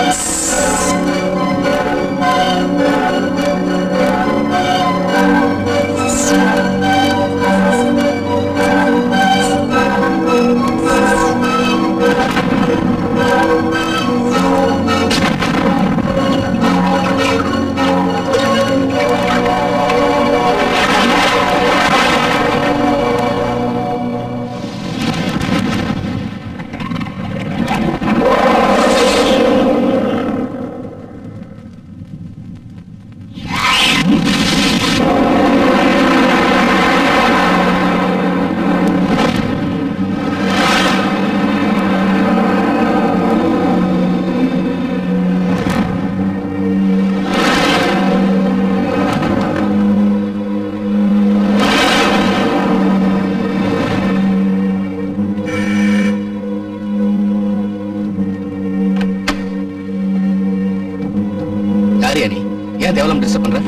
யாரியா நீ ஏன் தேவலாம் டிஸ்டர்ப் பண்ற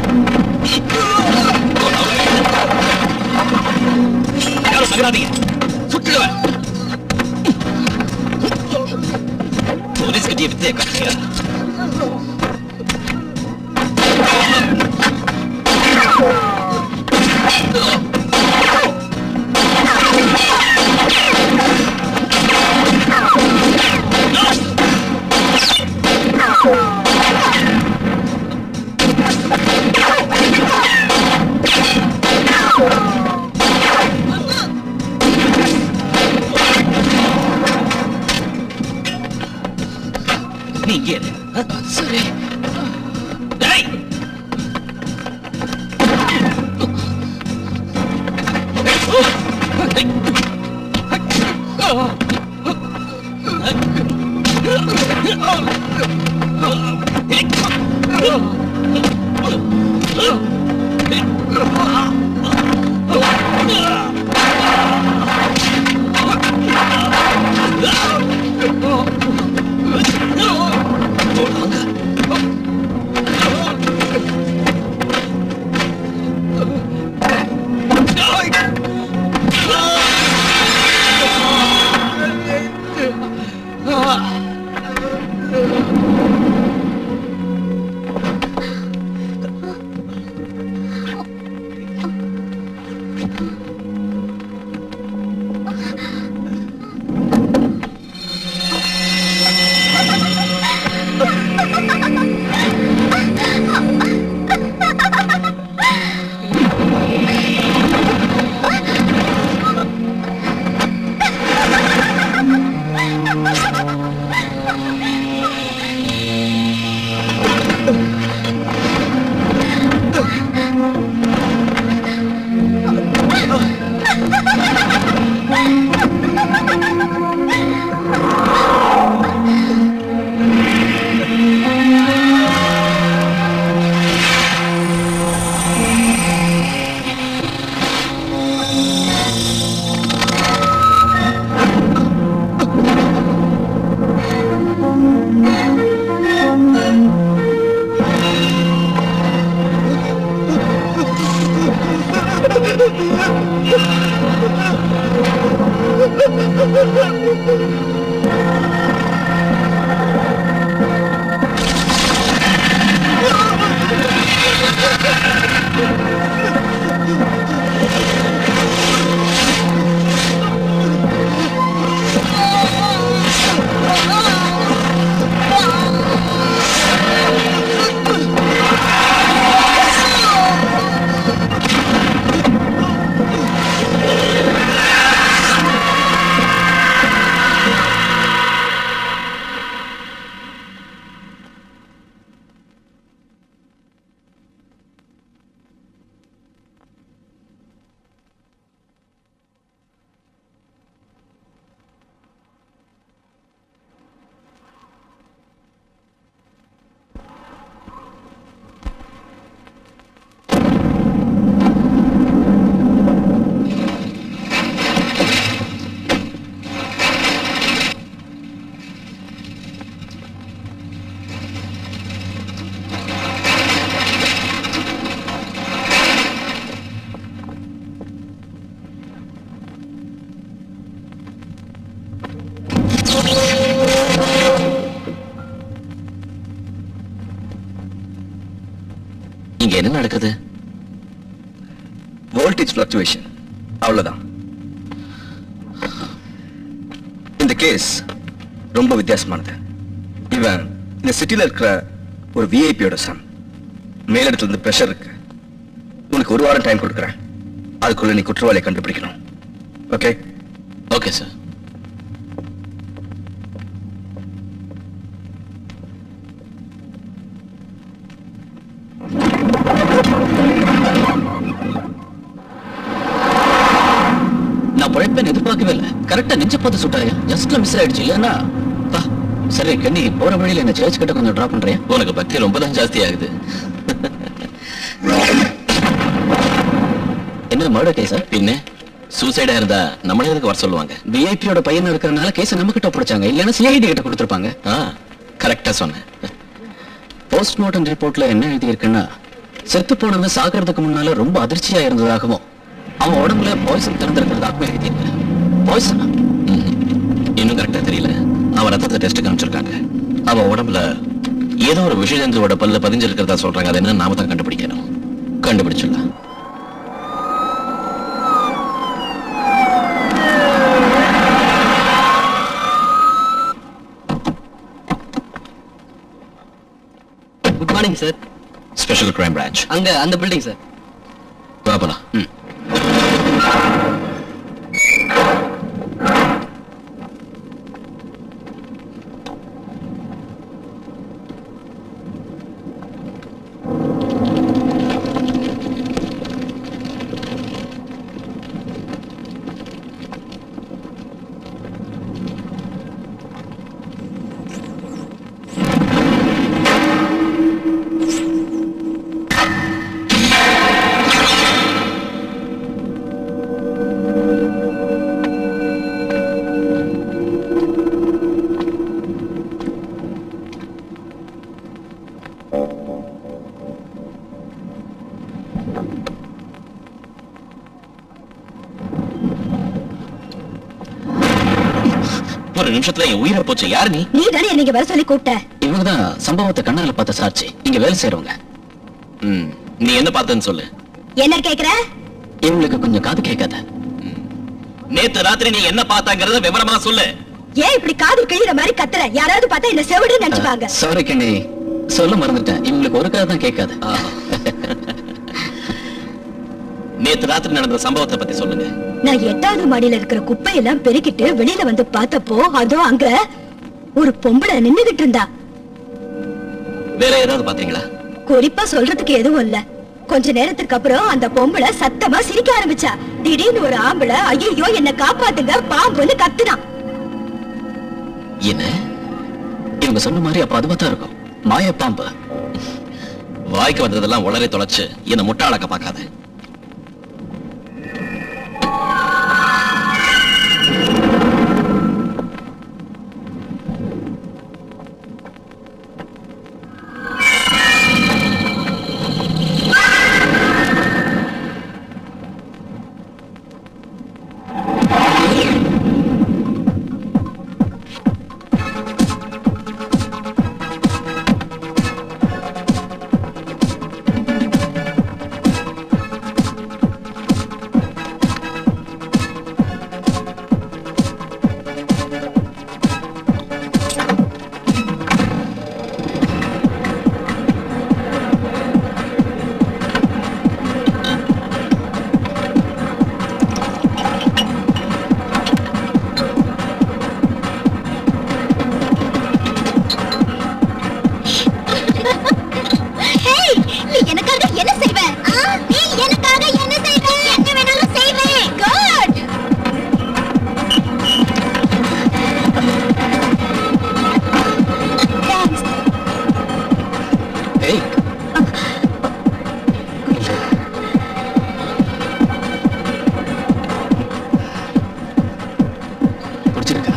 யாரும் நகராதீங்க சுட்டுடுவேன் போலீஸ் கிட்டே வித்தைய காட்டியா நீ இங்கே இரு. சரி டேய்! இங்க என்ன நடக்குது வோல்டேஜ் ஃபிளக்சுவேஷன் அவ்வளவுதான் இந்த கேஸ் ரொம்ப வித்தியாசமானது இவன் இந்த சிட்டில இருக்கிற ஒரு விஐபியோட சன் மேலிடத்துல இருந்து பிரஷர் இருக்கு உனக்கு ஒரு வாரம் டைம் கொடுக்குறேன் அதுக்குள்ள நீ குற்றவாளியை கண்டுபிடிக்கணும் ஓகே ஓகே சார் நான் பழைப்பேன் எதிர்பார்க்கவே இல்லை கரெக்டா நெஞ்ச பார்த்து சுட்டாயா ஜஸ்ட்ல மிஸ் ஆயிடுச்சு இல்லைன்னா பா சரி கண்ணி போற வழியில என்ன சர்ச் கிட்ட கொஞ்சம் டிராப் பண்றியா உனக்கு பக்தி ரொம்ப தான் ஜாஸ்தி ஆகுது என்ன மர்டர் கேஸா பின்ன சூசைடா இருந்தா நம்மளே எதுக்கு வர சொல்லுவாங்க விஐபியோட பையன் இருக்கறனால கேஸ் நம்ம கிட்ட பிடிச்சாங்க இல்லைன்னா சிஐடி கிட்ட கொடுத்துருப்பாங்க கரெக்டா சொன்னேன் போஸ்ட்மார்ட்டம் ரிப்போர்ட்ல என்ன எழுதி இருக்குன்னா செத்து போனவன் சாகிறதுக்கு முன்னால ரொம்ப அதிர்ச்சியா இருந்ததாகவும் அவன் உடம்புல பாய்சன் திறந்திருக்கிறதாகவும் எழுதியிருக்கு பாய்சனா இன்னும் கரெக்டா தெரியல அவன் ரத்தத்தை டெஸ்ட் காமிச்சிருக்காங்க அவன் உடம்புல ஏதோ ஒரு விஷயங்களோட பல்ல பதிஞ்சிருக்கிறதா சொல்றாங்க அது என்ன நாம தான் கண்டுபிடிக்கணும் கண்டுபிடிச்சிடலாம் good morning sir special crime branch அங்க அந்த பில்டிங் சார் வா போலாம் ம் ஒரு நிமிஷத்துல என் உயிரை போச்சு யாரு நீ நீ தானே என்னைக்கு வர சொல்லி கூப்பிட்ட இவங்க தான் சம்பவத்தை கண்ணால பார்த்த சாட்சி இங்க வேலை செய்றவங்க ம் நீ என்ன பார்த்தேன்னு சொல்லு என்ன கேக்குற இவங்களுக்கு கொஞ்சம் காது கேட்காத நேத்து ராத்திரி நீ என்ன பார்த்தாங்கறத விவரமா சொல்லு ஏன் இப்படி காது கிழிற மாதிரி கத்துற யாராவது பார்த்தா என்ன செவிடு நினைச்சுப்பாங்க சாரி கண்ணி சொல்ல மறந்துட்டேன் இவங்களுக்கு ஒரு கதை தான் கேட்காது நேத்து ராத்திரி நடந்த சம்பவத்தை பத்தி சொல்லுங்க நான் எட்டாவது மாடியில இருக்கிற குப்பையெல்லாம் பெருக்கிட்டு வெளியில வந்து பார்த்தப்போ அதோ அங்க ஒரு பொம்பளை நின்னுகிட்டு இருந்தா வேற ஏதாவது பாத்தீங்களா குறிப்பா சொல்றதுக்கு எதுவும் இல்ல கொஞ்ச நேரத்துக்கு அப்புறம் அந்த பொம்பளை சத்தமா சிரிக்க ஆரம்பிச்சா திடீர்னு ஒரு ஆம்பளை ஐயோ என்ன காப்பாத்துங்க பாம்புன்னு கத்துனான் என்ன இவங்க சொன்ன மாதிரி அப்ப அதுவா தான் இருக்கும் மாய பாம்பு வாய்க்கு வந்ததெல்லாம் உளறி தொலைச்சு என்ன முட்டாளாக்க பார்க்காத ஹேய் நீ எனக்காக என்ன செய்வ நீ எனக்காக என்ன செய்வ என்ன வேணாலும் செய்வேன் குட் தேங்க்ஸ் ஏய் பிடிச்சிருக்கா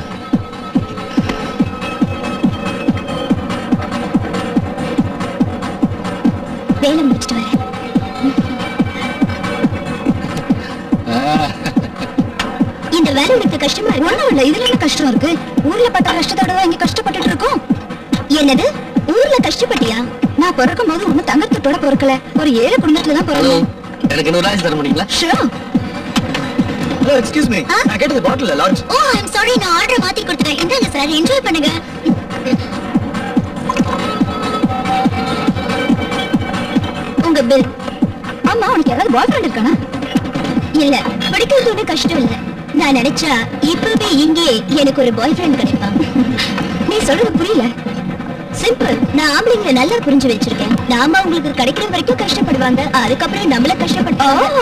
வேலை முடிச்சிட்டு வரேன் இந்த வேலை உனக்கு கஷ்டமா இருக்கு ஒண்ணும் இல்ல இதுல என்ன கஷ்டம் இருக்கு ஊர்ல பார்த்தா கஷ்டத்தோட தான் இங்க கஷ்டப்பட்டுட்டு இருக்கோம் என்னது ஊர்ல கஷ்டப்பட்டியா நான் பிறக்கும் போது ஒண்ணு தங்கத்தோட பிறக்கல ஒரு ஏழை குடும்பத்துல தான் ஹலோ பிறந்தேன் எனக்கு நூறு ஆயிரம் தர முடியுங்களா Sure. ஹலோ எக்ஸ்கியூஸ் மீ நான் கேட்டது bottle large oh I'm sorry நான் ஆர்டர் மாத்தி கொடுத்துட்டேன் இந்தாங்க சார் என்ஜாய் பண்ணுங்க உங்க பில் ஆமா உனக்கு யாராவது பாய் ஃப்ரெண்ட் இருக்கானா இல்ல பிடிக்கிறது ஒன்றும் கஷ்டம் இல்ல நான் நினைச்சா இப்பவே இங்கே எனக்கு ஒரு பாய் ஃப்ரெண்ட் கிடைப்பான் நீ சொல்றது புரியல சிம்பிள் நான் ஆம்பளைங்களை நல்லா புரிஞ்சு வச்சிருக்கேன் நாம உங்களுக்கு கிடைக்கிற வரைக்கும் கஷ்டப்படுவாங்க அதுக்கப்புறம் நம்மள கஷ்டப்படுவாங்க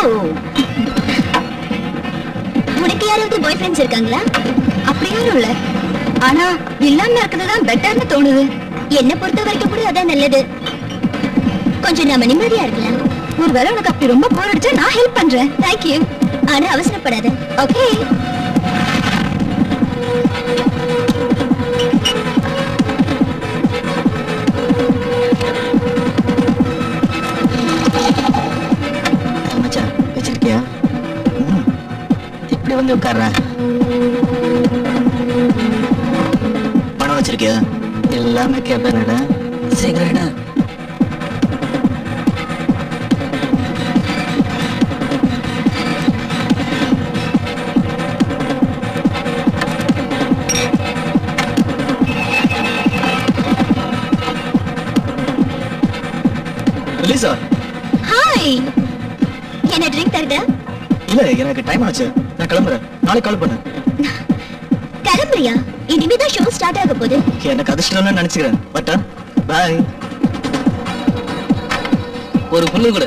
உனக்கு யாராவது பாய் ஃப்ரெண்ட்ஸ் இருக்காங்களா அப்படி யாரும் இல்ல ஆனா இல்லாம இருக்கிறது தான் பெட்டர்னு தோணுது என்ன பொறுத்த வரைக்கும் கூட அதான் நல்லது கொஞ்சம் நாம நிம்மதியா இருக்கலாம் ஒருவேளை உனக்கு அப்படி ரொம்ப போர் அடிச்சா நான் ஹெல்ப் பண்றேன் தேங்க்யூ ஆனா அவசரப்படாத ஓகே மச்சான் வச்சிருக்கியா ம். இப்படி வந்து உட்கார்றா பணம் வச்சிருக்கியா எல்லாமே கேட்பேன்டா சீக்கிரம் லிசா ஹாய் என்ன ட்ரிங்க் தருதா இல்ல எனக்கு டைம் ஆச்சு நான் கிளம்புறேன் நாளைக்கு கால் பண்ணு கிளம்புறியா இனிமேதான் ஷோ ஸ்டார்ட் ஆக போகுது எனக்கு அதிர்ஷ்டம்னு நினைச்சுக்கிறேன் பட்டா பாய் ஒரு புல்லு கூட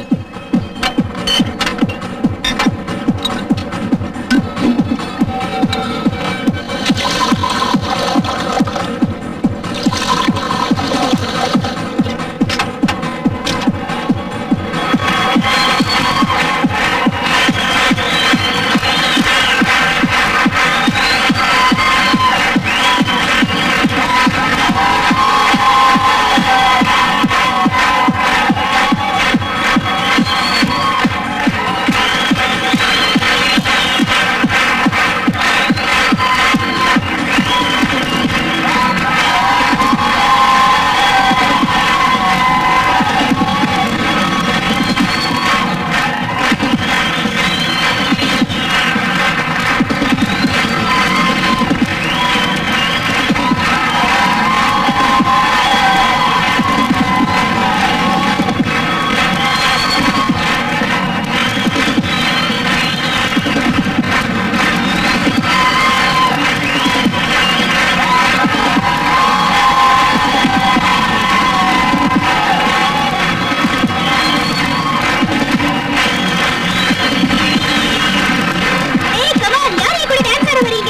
ஏய் கமான் யார் என் கூட டான்ஸ் ஆட வரீங்க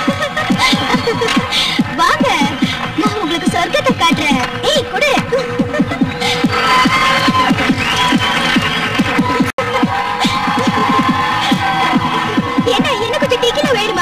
வாங்க நான் உங்களுக்கு சொர்க்கத்தை காட்டுறேன் ஏய் கொடு என்ன என்ன கொஞ்சம் டீக்கில வேணுமா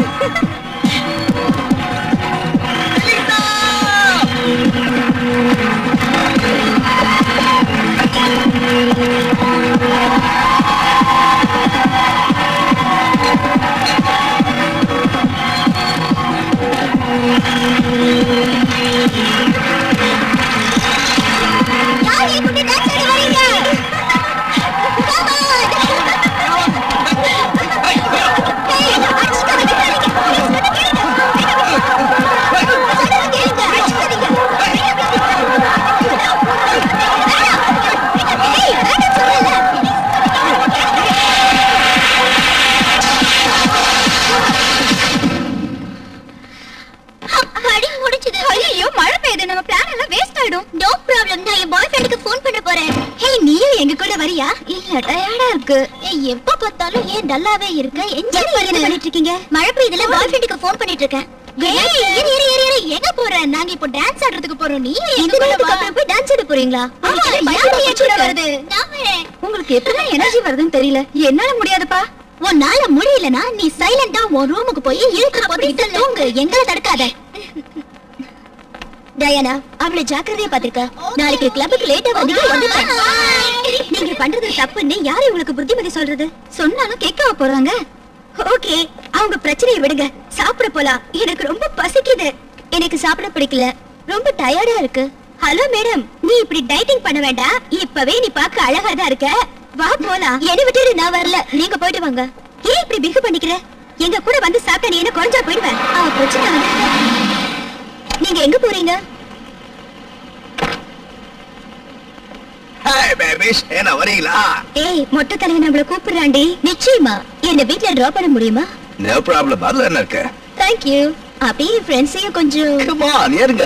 யார் என் கூட டான்ஸ் ஆட வரீங்க Come on! ஏய், அடிச்சுக்காத, விட்டுறாதீங்க. Please, கொஞ்சம் கேளுங்க. சொல்றத கேளுங்க, அடிச்சுக்காதீங்க. ஏய், வேண்டாம் சொல்றேன்ல. அடி முடிச்சது ஐயோ மழை பெய்யுது நம்ம பிளான் எல்லாம் வேஸ்ட் ஆயிடும் நோ ப்ராப்ளம் நான் என் பாய் ஃப்ரெண்டுக்கு ஃபோன் பண்ண போறேன் ஹே நீயும் எங்க கூட வரியா இல்ல டயர்டா இருக்கு ஏய் எப்ப பார்த்தாலும் ஏன் டல்லாவே இருக்க என்ஜாய் பண்ணிட்டு இருக்கீங்க மழை பெய்யுதுல பாய் ஃப்ரெண்டுக்கு ஃபோன் பண்ணிட்டு இருக்கேன் ஏய், இரு, இரு, இரு, இரு, எங்க போற நாங்க இப்போ டான்ஸ் ஆடுறதுக்கு போறோம் நீ இந்த நேரத்துக்கு அப்புறம் போய் டான்ஸ் ஆட போறீங்களா வருது உங்களுக்கு எத்தனை எனர்ஜி வருதுன்னு தெரியல என்னால முடியாதுப்பா உன்னால முடியலனா நீ சைலண்டா உன் ரூமுக்கு போய் இழுத்து போட்டுக்கிட்டு தூங்கு எங்களை தடுக்காத டயானா அவளை ஜாக்கிரதையா பாத்துக்க நாளைக்கு கிளப்புக்கு லேட்டா வந்தீங்க வந்துட்டேன். நீங்க பண்றது தப்புன்னு யாரு உங்களுக்கு புத்திமதி சொல்றது சொன்னாலும் கேட்கவா போறாங்க ஓகே அவங்க பிரச்சனையை விடுங்க சாப்பிட போலாம் எனக்கு ரொம்ப பசிக்குது எனக்கு சாப்பிட பிடிக்கல ரொம்ப டயர்டா இருக்கு ஹலோ மேடம் நீ இப்படி டைட்டிங் பண்ண வேண்டாம் இப்பவே நீ பார்க்க அழகா தான் இருக்க வா போலாம் என்ன விட்டுரு நான் வரல நீங்க போயிட்டு வாங்க ஏன் இப்படி பிகு பண்ணிக்கிற எங்க கூட வந்து சாப்பிட்டா நீ என்ன குறைஞ்சா போயிடுவேன் அவ பிரச்சனை வந்து நீங்க எங்க போறீங்க ஹாய் பேபிஸ் என்ன வரீங்களா ஏய் மொட்டை தலைவன் நம்மள கூப்பிடுறாண்டி நிச்சயமா என்ன வீட்ல டிராப் பண்ண முடியுமா நோ ப்ராப்ளம் அதுல என்ன இருக்கு தேங்க்யூ அப்படியே ஃப்ரெண்ட்ஸையும் கொஞ்சம் கம் ஆன் ஏறுங்க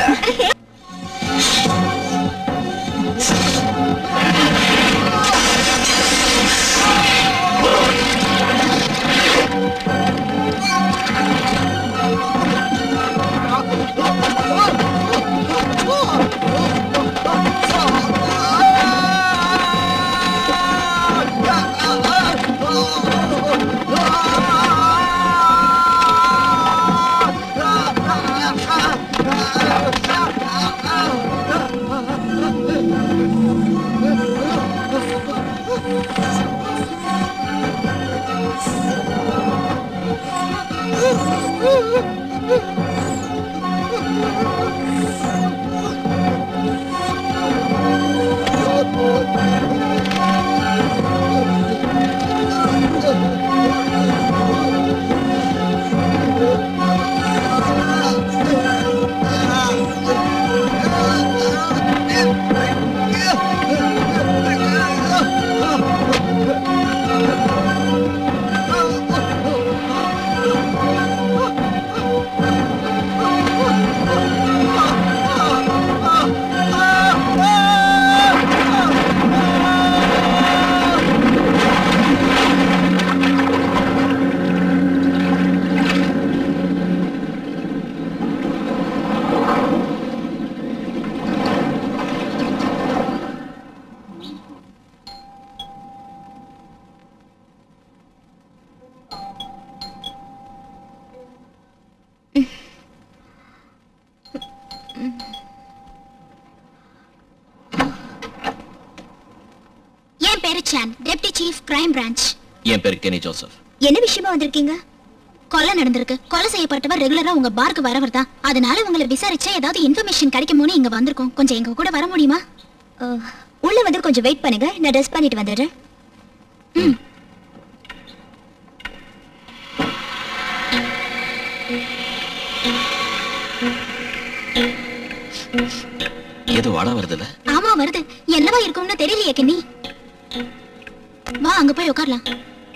என் பேரு சான் டெப்டி சீஃப் கிரைம் பிரான்ச் என் பேர் கெனி ஜோசப் என்ன விஷயமா வந்திருக்கீங்க கொலை நடந்திருக்கு கொலை செய்யப்பட்டவர் ரெகுலரா உங்க பார்க்கு வரவர் தான் அதனால உங்களை விசாரிச்சா ஏதாவது இன்ஃபர்மேஷன் கிடைக்குமோன்னு இங்க வந்திருக்கோம் கொஞ்சம் எங்க கூட வர முடியுமா உள்ள வந்து கொஞ்சம் வெயிட் பண்ணுங்க நான் ட்ரெஸ் பண்ணிட்டு வந்துடுறேன் ஏதோ வாடா வருதுல்ல ஆமா வருது என்னவா இருக்கும்னு தெரியலையே கிண்ணி வா அங்க போய் உட்காரலாம்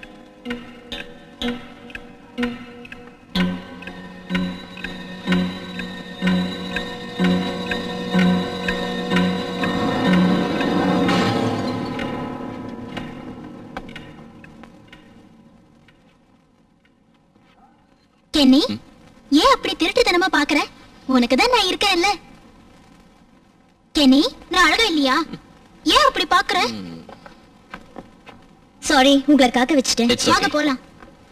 கென்னி ஏன் அப்படி திருட்டுத்தனமா பாக்குற உனக்கு தான் நான் இருக்கேன்ல கெனி நான் அழகா இல்லையா ஏன் அப்படி பாக்குற சாரி உங்களை காக்க வச்சுட்டேன் It's okay. வாங்க போலாம்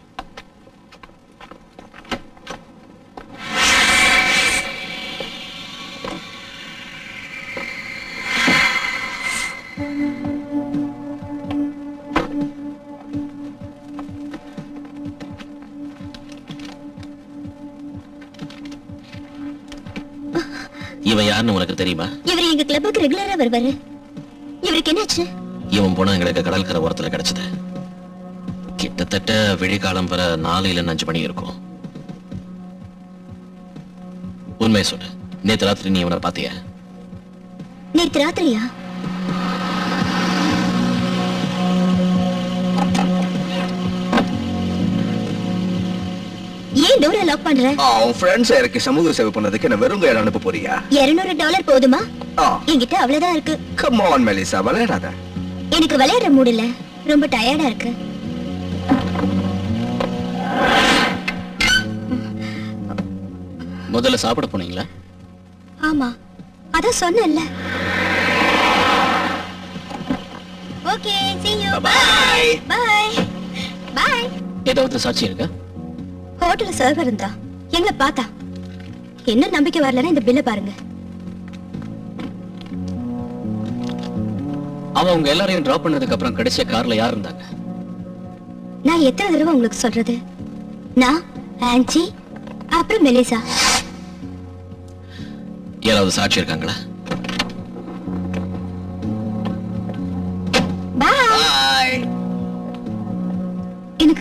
இவன் யாருன்னு உனக்கு தெரியுமா இவர் எங்க கிளப்புக்கு ரெகுலரா வருவாரு இவருக்கு என்னாச்சு இவன் போனா எங்களுக்கு கடற்கரை ஓரத்துல கிடைச்சது கிட்டத்தட்ட விழிகாலம் பெற நாலு இல்ல அஞ்சு மணி இருக்கும் உண்மையை சொல்லு நேத்து ராத்திரி நீ இவனை பாத்தியா நேத்து ராத்திரியா ஏன் டோரை லாக் பண்ற ஆ, உன் ஃப்ரெண்ட்ஸ் இறக்கி சமூக சேவை பண்ணதுக்கு என்ன வெறும் கையில அனுப்ப போறியா 200 டாலர் போதுமா ஆ என்கிட்ட அவ்வளவுதான் இருக்கு கம் ஆன் மெலிசா விளையாடாத எனக்கு விளையாடுற மூடு இல்ல ரொம்ப டயர்டா இருக்கு முதல்ல சாப்பிட போனீங்களா ஆமா அதான் சொன்னேன்ல okay see you bye bye bye ஏதாவது சாட்சி இருக்கா ஹோட்டல்ல சர்வர் இருந்தா எங்களை பார்த்தா என்ன நம்பிக்கை வரலன்னா இந்த பில்ல பாருங்க அவன் உங்க எல்லாரையும் டிராப் பண்ணதுக்கு அப்புறம் கடைசியா கார்ல யார் இருந்தாங்க நான் எத்தனை தடவை உங்களுக்கு சொல்றது நான் ஆன்ச்சி அப்புறம் மெலிசா யாராவது சாட்சி இருக்காங்களா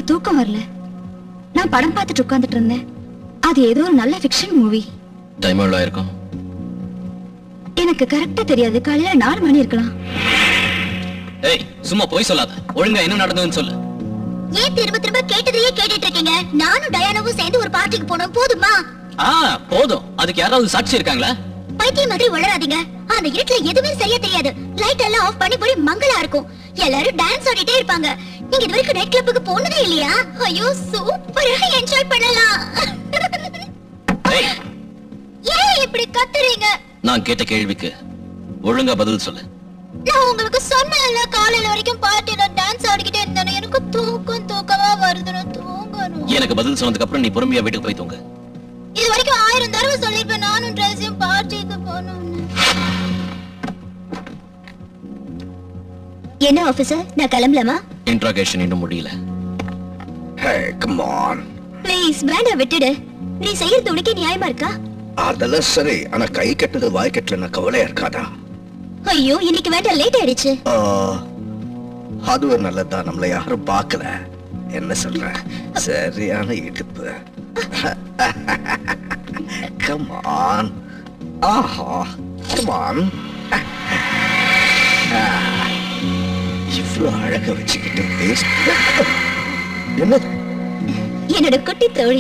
தூக்கம் வரல நான் படம் பார்த்துட்டு உட்கார்ந்துட்டு இருந்தேன் அது ஏதோ ஒரு நல்ல ஃபிக்ஷன் மூவி டைம் எவ்வளோ இருக்கும் எனக்கு கரெக்டா தெரியாது காலையில நாலு மணி இருக்கலாம் ஏய் சும்மா போய் சொல்லாத ஒழுங்கா என்ன நடந்ததுன்னு சொல்லு ஏன் திரும்ப திரும்ப கேட்டதையே கேட்டுட்டு இருக்கீங்க நானும் டயானாவும் சேர்ந்து ஒரு பார்ட்டிக்கு போனோம் போதுமா ஆ போதும் அதுக்கு யாராவது சாட்சி இருக்காங்களா பைத்தியம் மாதிரி உளராதீங்க அந்த இருட்டுல எதுவுமே சரியா தெரியாது லைட் எல்லாம் ஆஃப் பண்ணி போய் மங்களா இருக்கும் எல்லாரும் டான்ஸ் ஆடிட்டே இருப்பாங்க நீங்க இது வரைக்கும் நைட் கிளப்புக்கு போனதே இல்லையா ஐயோ சூப்பரா என்ஜாய் பண்ணலாம் ஏய் ஏன் இப்படி கத்துறீங்க நான் கேட்ட கேள்விக்கு ஒழுங்கா பதில் சொல்லு நான் உங்களுக்கு சொன்னேன்ல காலையில வரைக்கும் பார்ட்டில டான்ஸ் ஆடிக்கிட்டே இருந்தேன் எனக்கு தூக்கம் தூக்கமா வருதுன்னு தூங்கணும் எனக்கு பதில் சொன்னதுக்கு அப்புறம் நீ பொறுமையா வீட்டுக்கு போய் தூங்க இது வரைக்கும் ஆயிரம் தடவை சொல்லிருப்பேன் நானும் ட்ரெஸ்ஸையும் பார்ட்டிக்கு போகணும்னு என்ன ஆபீசர் நான் கிளம்பலாமா இன்ட்ராகேஷன் இன்னும் முடியல ஹே கம் ஆன் ப்ளீஸ் வேண்டாம் விட்டுடு நீ செய்யறது உனக்கே நியாயமா இருக்கா அதெல்லாம் சரி ஆனா கை கட்டுறது வாய் கட்டலன்னா கவலையா இருக்காதா ஐயோ இன்னைக்கு வேண்டாம் லேட் ஆயிடுச்சு ஆ, அது ஒரு நல்லதுதான் நம்மள யாரும் பார்க்கல என்ன சொல்ற சரியான இடுப்பு கம் ஆன் ஆஹா கம் ஆன் இவ்வளவு அழக வச்சுக்கிட்டு waste. என்னது என்னோட குட்டி தோழி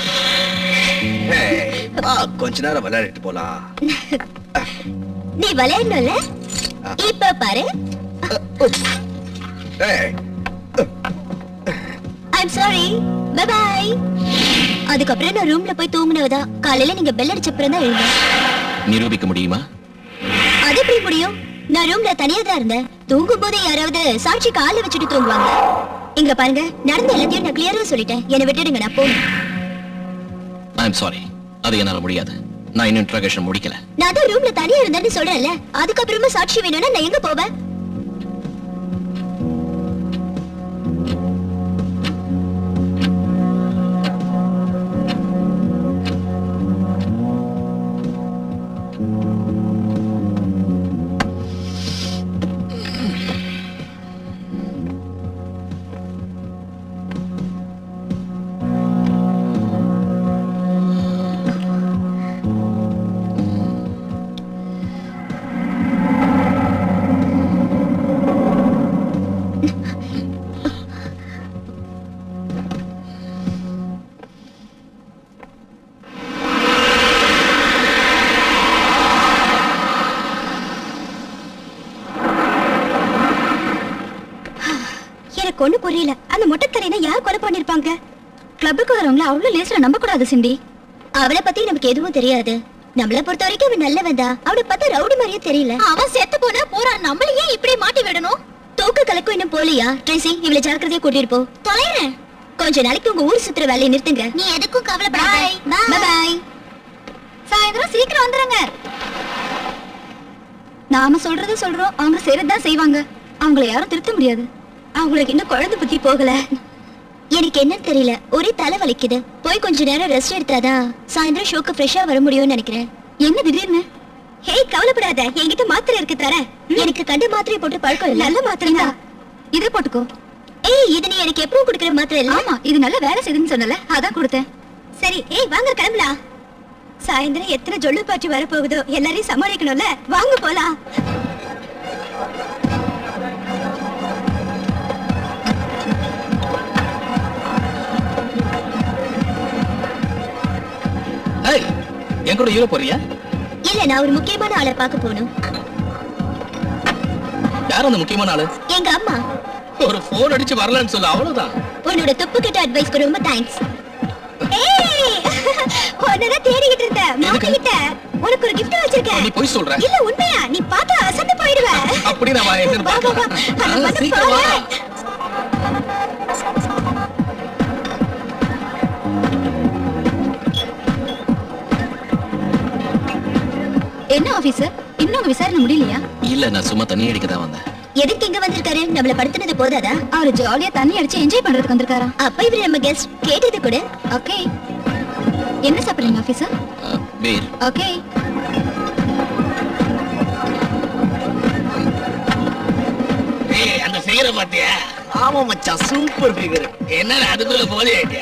Hey, வா, கொஞ்ச நேரம் விளையாடிட்டு போலாம் நீ விளையாடணும்ல இப்ப பாரு Hey, I'm sorry bye bye அதுக்கப்புறம் நான் ரூம்ல போய் தூங்குனவதா காலையில நீங்க பெல் அடிச்சப்புறம் தான் எழுந்தேன் நிரூபிக்க முடியுமா அது எப்படி முடியும் நான் ரூம்ல தனியா தான் இருந்தேன் தூங்கும் போது யாராவது சாட்சி கால வச்சுட்டு தூங்குவாங்க இங்க பாருங்க நடந்த எல்லாத்தையும் நான் கிளியரா சொல்லிட்டேன் என்னை விட்டுடுங்க நான் போகணும் ஐ எம் சாரி அது என்னால முடியாது நான் இன்னும் இன்ட்ராகேஷன் முடிக்கல நான் தான் ரூம்ல தனியா இருந்தேன்னு சொல்றேன்ல அதுக்கப்புறமா சாட்சி வேணும்னா நான் எங்க போவேன் எனக்கு ஒண்ணு புரியல அந்த மொட்டைத்தலைனா யார் கொலை பண்ணிருப்பாங்க கிளப்புக்கு வரவங்கள அவ்வளவு லேஸ்ல நம்ப கூடாது சிண்டி அவளை பத்தி நமக்கு எதுவும் தெரியாது நம்மள பொறுத்த வரைக்கும் அவன் நல்லவன் தான் அவனை பார்த்தா ரவுடி மாதிரியே தெரியல அவன் செத்து போனா போறான் நம்மள ஏன் இப்படி மாட்டி விடணும் தூக்க கலக்கும் இன்னும் போலியா ட்ரேசி இவளை ஜாக்கிரதையா கூட்டிட்டு போ தொலைறேன் கொஞ்ச நாளைக்கு உங்க ஊர் சுத்துற வேலையை நிறுத்துங்க நீ எதுக்கும் கவலைப்படாத பாய் சாயந்தரம் சீக்கிரம் வந்துருங்க நாம சொல்றத சொல்றோம் அவங்க செய்யறதுதான் செய்வாங்க அவங்கள யாரும் திருத்த முடியாது அவங்களுக்கு இன்னும் குழந்தை புத்தி போகல எனக்கு என்னன்னு தெரியல ஒரே தலை வலிக்குது போய் கொஞ்ச நேரம் ரெஸ்ட் எடுத்தாதான் சாயந்தரம் ஷோக்கு ஃப்ரெஷ்ஷா வர முடியும்னு நினைக்கிறேன் என்ன திடீர்னு ஹேய் கவலைப்படாத என்கிட்ட மாத்திரை இருக்கு தர எனக்கு கண்டு மாத்திரை போட்டு பழக்கம் இல்ல நல்ல மாத்திரை தான் இதை போட்டுக்கோ ஏய் இது நீ எனக்கு எப்பவும் கொடுக்குற மாத்திரை இல்ல ஆமா இது நல்ல வேலை செய்யுதுன்னு சொன்னல அதான் கொடுத்தேன் சரி ஏய் வாங்க கிளம்பலாம் சாயந்தரம் எத்தனை ஜொல்லு பாட்டி வரப்போகுதோ எல்லாரையும் சமாளிக்கணும்ல வாங்க போலாம் ஏய் என் கூட யூரோப் போறியா இல்ல நான் ஒரு முக்கியமான ஆளை பார்க்க போகணும் யார் அந்த முக்கியமான ஆளு எங்க அம்மா ஒரு போன் அடிச்சு வரலன்னு சொல்ல அவ்வளவுதான் உன்னோட துப்பு கிட்ட அட்வைஸ்க்கு ரொம்ப தேங்க்ஸ் ஏய் உன்னதான் தேடிக்கிட்டு இருந்தேன் எதுக்கு? மாட்டிக்கிட்ட உனக்கு ஒரு gift வச்சிருக்கேன் நீ போய் சொல்ற இல்ல உண்மையா நீ பார்த்தா அசந்து போயிடுவ அப்படி நான் வா, என்னன்னு வா, வா, வா. பார்க்கலாம். அது ஆ, வந்து சீக்கிரம் வா. பாரு. என்ன ஆபீசர் இன்னும் உங்க விசாரணை முடியலையா இல்ல நான் சும்மா தண்ணி அடிக்க தான் வந்தேன் எதுக்கு இங்க வந்திருக்காரு நம்மள படுத்துனது போதாதா அவர் ஜாலியா தண்ணி அடிச்சு என்ஜாய் பண்றதுக்கு வந்திருக்காரா அப்ப இவரு நம்ம கெஸ்ட் கேட்டது கூட ஓகே என்ன சாப்பிடுறீங்க ஆபீசர் அஹ், பீர் ஓகே ஏய் அந்த செய்யற பாத்தியா ஆமா மச்சான் சூப்பர் ஃபிகர் என்ன அதுக்குள்ள போதே ஆயிட்டியா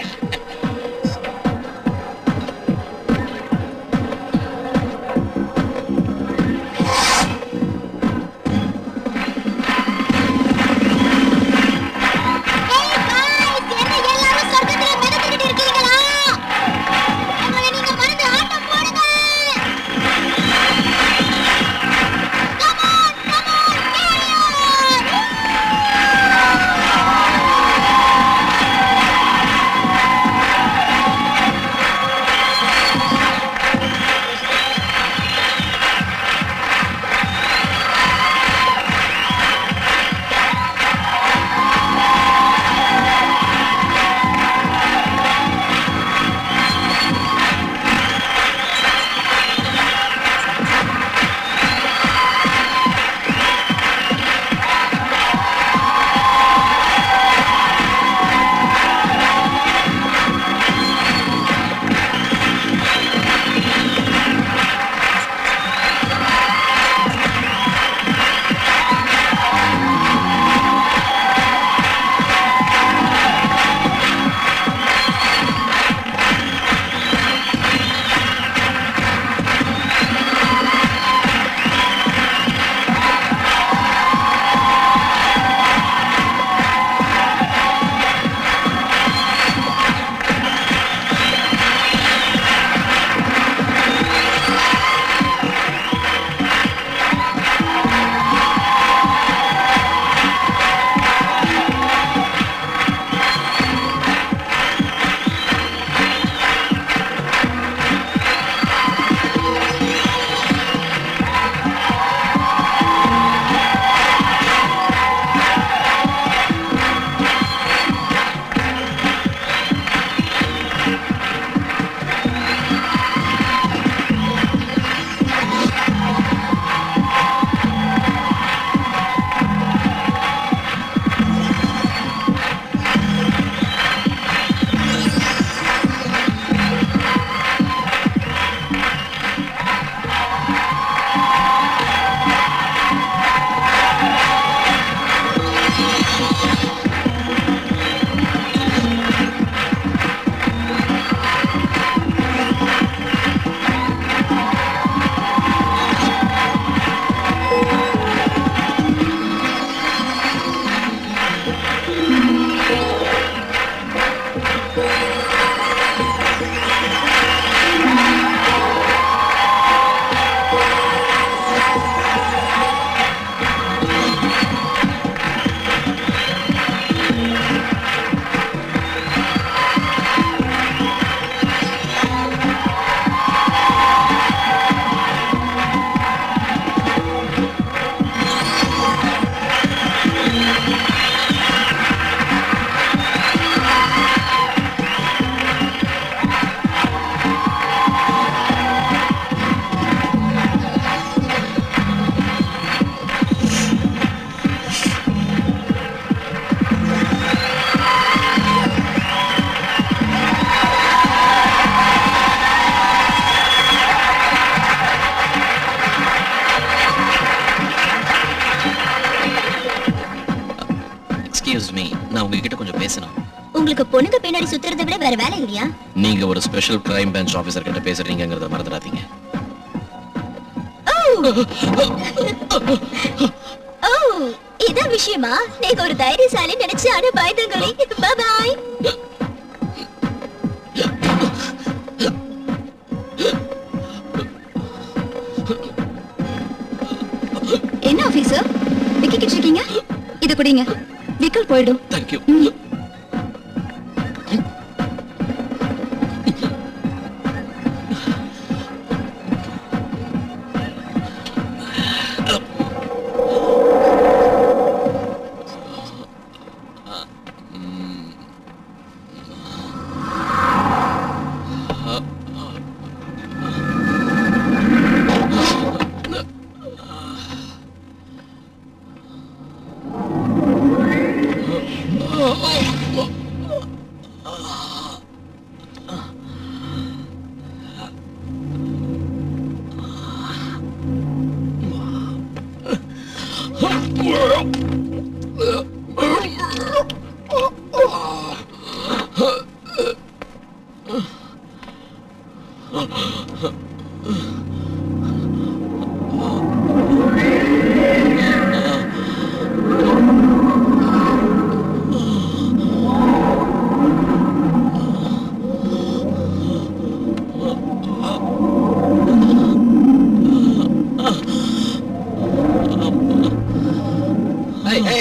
Hey guys, என்ன எல்லாரும் சொர்க்கத்துல மிதந்துகிட்டு இருக்கீங்களா? உங்களை நீங்க மறந்து ஆட்டம் போடுங்க. Come on, come on, carry on. Excuse me நான் உங்ககிட்ட கொஞ்சம் பேசணும் உங்களுக்கு பொண்ணுங்க பின்னாடி சுத்துறதை விட வேற வேலை இல்லையா நீங்க ஒரு ஸ்பெஷல் கிரைம் பெஞ்ச் ஆபீசர் கிட்ட பேசுறீங்கங்கறத மறந்துடாதீங்க ஓ இதான் விஷயமா நீங்க ஒரு தைரியசாலி நினைச்சு ஆனா பயந்தங்களி பாய் என்ன ஆபீசர் விக்கிக்கிட்டு இருக்கீங்க இத குடிங்க விக்கல் போயிடும் தேங்க்யூ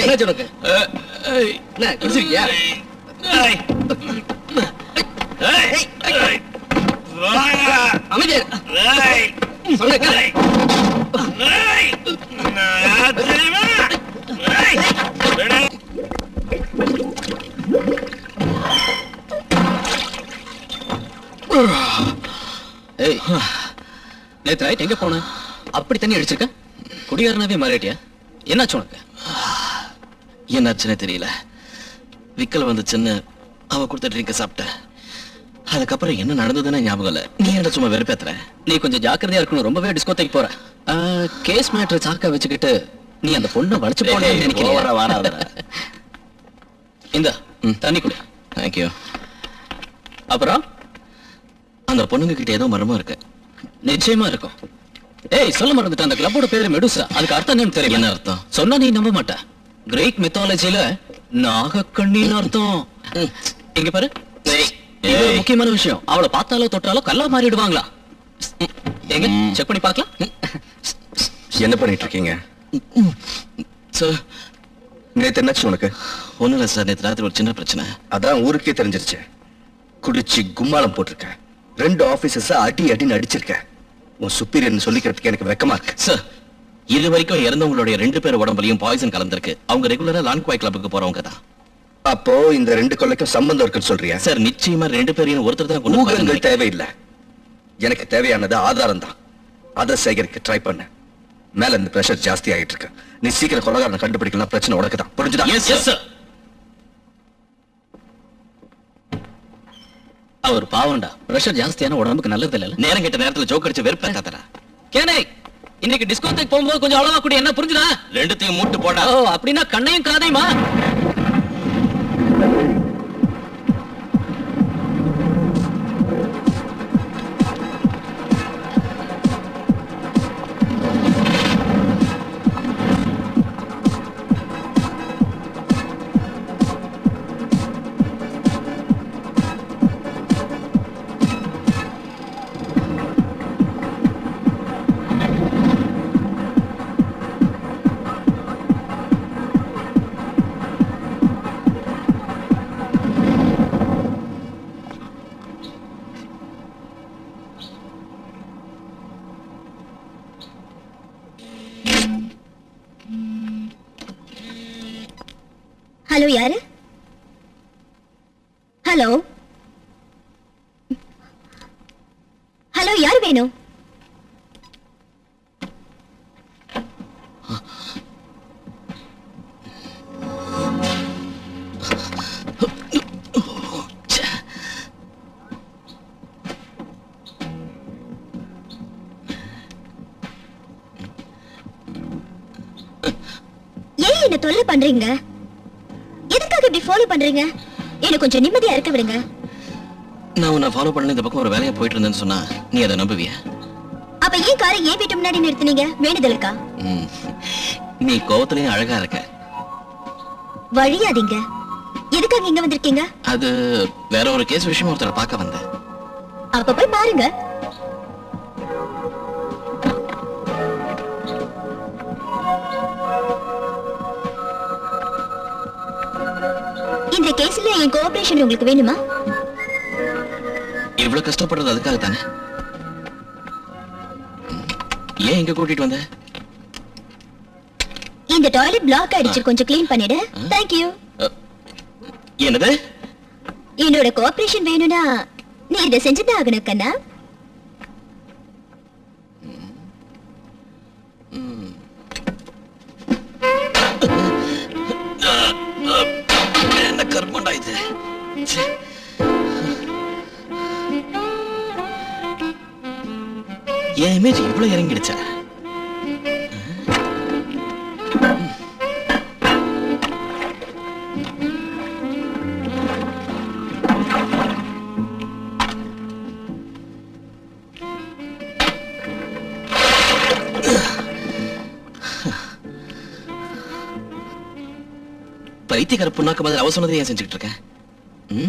என்னாச்சு உனக்கு என்ன குடிச்சிருக்கியா அமைதியா இரு. சொல்ல கேளு. ஏய் நேத்து நைட் எங்க போன அப்படி தண்ணி அடிச்சிருக்க குடிகாரனாவே மாறிட்டியா என்னாச்சு உனக்கு என்னாச்சுன்னே தெரியல விக்கல் வந்துச்சுன்னு அவ கொடுத்த ட்ரிங்க சாப்பிட்டேன் அதுக்கப்புறம் என்ன நடந்ததுன்னு ஞாபகம் இல்ல நீ என்ன சும்மா வெறுப்பேத்துற நீ கொஞ்சம் ஜாக்கிரதையா இருக்கணும் ரொம்பவே டிஸ்கோத்தைக்கு போற கேஸ் மேட்டர் சாக்கா வச்சுக்கிட்டு நீ அந்த பொண்ணை வளைச்சு போனேன்னு நினைக்கிறேன் இந்த தண்ணி குடி தேங்க்யூ அப்புறம் அந்த பொண்ணுங்க கிட்ட ஏதோ மர்மம் இருக்கு நிச்சயமா இருக்கும் ஏய் சொல்ல மறந்துட்டேன் அந்த கிளப்போட பேரு மெடுசா அதுக்கு அர்த்தம் என்னன்னு தெரியும் என்ன அர்த்தம் சொன்னா நீ நம்ப மாட்ட கிரேக் மித்தாலஜில நாகக்கண்ணின்னு அர்த்தம் ம், இங்க பாரு இது ஒரு முக்கியமான விஷயம் அவளை பார்த்தாலோ தொட்டாலோ கல்லா மாறிடுவாங்களா ம், எங்க செக் பண்ணி பார்க்கலாம் என்ன பண்ணிட்டு இருக்கீங்க சார் நேத்து என்னாச்சு உனக்கு ஒண்ணும் இல்லை சார் நேற்று ராத்திரி ஒரு சின்ன பிரச்சனை அதான் ஊருக்கே தெரிஞ்சிருச்சு குடிச்சு கும்மாளம் போட்டிருக்க ரெண்டு ஆபீசர்ஸ் அடி அடின்னு அடிச்சிருக்க உன் சுப்பீரியர்னு சொல்லிக்கிறதுக்கு எனக்கு வெக்கமா இருக்கு சார் இது வரைக்கும் இறந்தவங்களுடைய ரெண்டு பேர் உடம்புலயும் பாய்சன் கலந்திருக்கு அவங்க ரெகுலரா லான்குவாய் கிளப்புக்கு போறவங்க தான் அப்போ இந்த ரெண்டு கொலைக்கும் சம்பந்தம் இருக்குன்னு சொல்றியா சார் நிச்சயமா ரெண்டு பேரையும் ஒருத்தர் தான் கொண்டு ஊகங்கள் தேவையில்லை எனக்கு தேவையானது ஆதாரம் தான் அதை சேகரிக்க ட்ரை பண்ண மேல இந்த பிரஷர் ஜாஸ்தி ஆயிட்டு இருக்கு நீ சீக்கிரம் கொலகாரனை கண்டுபிடிக்கலாம் பிரச்சனை உனக்கு தான் புரிஞ்சுதா எஸ் எஸ் சார் அவர் பாவம்டா பிரஷர் ஜாஸ்தியான உடம்புக்கு நல்லது இல்ல நேரம் கேட்ட நேரத்துல ஜோக் அடிச்சு வெறுப்பா தாத்தரா கேனே இன்னைக்கு டிஸ்கோத்துக்கு போகும்போது கொஞ்சம் அளவா கூடி என்ன புரிஞ்சுதா ரெண்டுத்தையும் மூட்டு போடா ஓ அப்படின்னா கண்ணையும் காதையுமா ஹலோ யாரு ஹலோ ஹலோ யார் வேணும் ஏன் என்ன தொல்லை பண்றீங்க எதுக்காக இப்படி ஃபாலோ பண்றீங்க என்ன கொஞ்சம் நிம்மதியா இருக்க விடுங்க நான் உன்னை ஃபாலோ பண்ண இந்த பக்கம் ஒரு வேலையா போயிட்டு இருந்தேன்னு சொன்னா நீ அதை நம்புவிய அப்ப ஏன் காரை ஏன் வீட்டு முன்னாடி நிறுத்துனீங்க வேண்டுதலுக்கா ம். நீ கோவத்திலையும் அழகா இருக்க வழியாதீங்க எதுக்காக இங்க வந்திருக்கீங்க அது வேற ஒரு கேஸ் விஷயமா ஒருத்தரை பார்க்க வந்தேன் அப்ப போய் பாருங்க இந்த கேஸ்ல என் கோஆபரேஷன் உங்களுக்கு வேணுமா இவ்வளவு கஷ்டப்படுறது அதுக்காக தானே ஏன் இங்க கூட்டிட்டு வந்த இந்த டாய்லெட் பிளாக் ஆயிடுச்சு கொஞ்சம் க்ளீன் பண்ணிடு தேங்க்யூ என்னது என்னோட கோஆபரேஷன் வேணும்னா நீ இதை செஞ்சுதான் ஆகணும் கண்ணா என்ன கர்மண்டா இது ச்சே. என் இமேஜ் இவ்வளவு இறங்கிடுச்சா பைத்தியக்கார புண்ணாக்க மாதிரி அவ சொன்னதை ஏன் செஞ்சுக்கிட்டு இருக்கேன் ம்?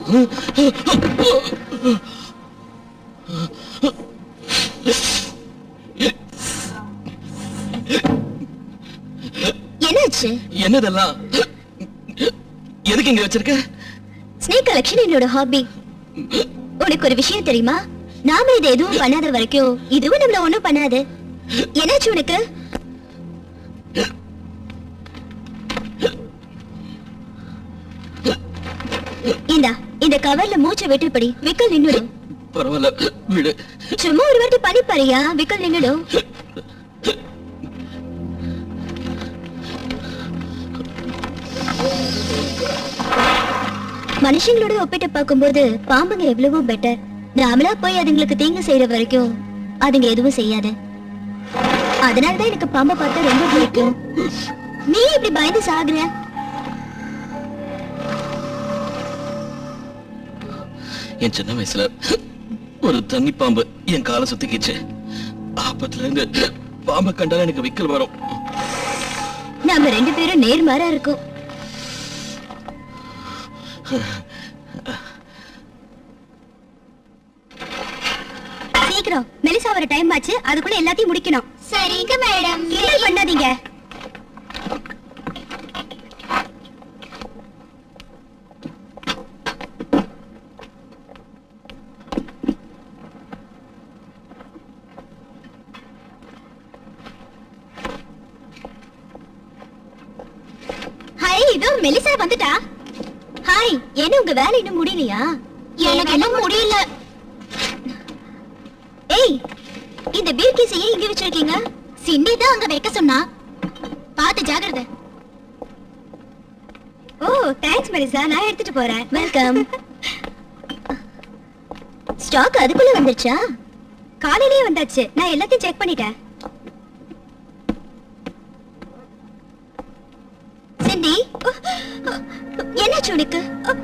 என்னாச்சு என்னதெல்லாம் எதுக்கு இங்க வச்சிருக்க ஸ்னேக் கலெக்ஷன் என்னோட ஹாபி உனக்கு ஒரு விஷயம் தெரியுமா நாம இதை எதுவும் பண்ணாத வரைக்கும் இதுவும் நம்மள ஒண்ணும் பண்ணாது என்னாச்சு உனக்கு இந்தா இந்த கவர்ல மூச்சை வெட்டுப்படி விக்கல் நின்னுடும் பரவாயில்ல விடு சும்மா ஒரு வாட்டி பண்ணி பாரியா விக்கல் நின்னுடும் மனுஷங்களோட ஒப்பிட்டு பார்க்கும்போது பாம்புங்க எவ்வளவோ பெட்டர் நாமளா போய் அதுங்களுக்கு தீங்கு செய்யற வரைக்கும் அதுங்க எதுவும் செய்யாது அதனாலதான் எனக்கு பாம்பை பார்த்தா ரொம்ப பிடிக்கும் நீ இப்படி பயந்து சாகுற என் சின்ன வயசுல ஒரு தண்ணி பாம்பு என் காலை சுத்திக்கிச்சு ஆபத்துல இருந்து பாம்பை கண்டாலும் எனக்கு விக்கல் வரும் நாம ரெண்டு பேரும் நேர்மாறா இருக்கோம் சீக்கிரம் மெலிசா வர டைம் ஆச்சு அதுக்குள்ள எல்லாத்தையும் முடிக்கணும் சரிங்க மேடம் கிண்டல் பண்ணாதீங்க ஹாய் இதோ மெலிசா வந்துட்டா ஹாய் என்ன உங்க வேலை இன்னும் முடியலையா எனக்கு இன்னும் முடியல ஏய் இந்த பீர் கேஸ் ஏன் இங்க வச்சிருக்கீங்க சிண்டி தான் அங்க வைக்க சொன்னா பார்த்து ஜாகிரதை ஓ தேங்க்ஸ் மெலிசா நான் எடுத்துட்டு போறேன் வெல்கம் ஸ்டாக் அதுக்குள்ள வந்துருச்சா காலையிலேயே வந்தாச்சு நான் எல்லாத்தையும் செக் பண்ணிட்டேன் சிண்டி என்னாச்சு உனக்கு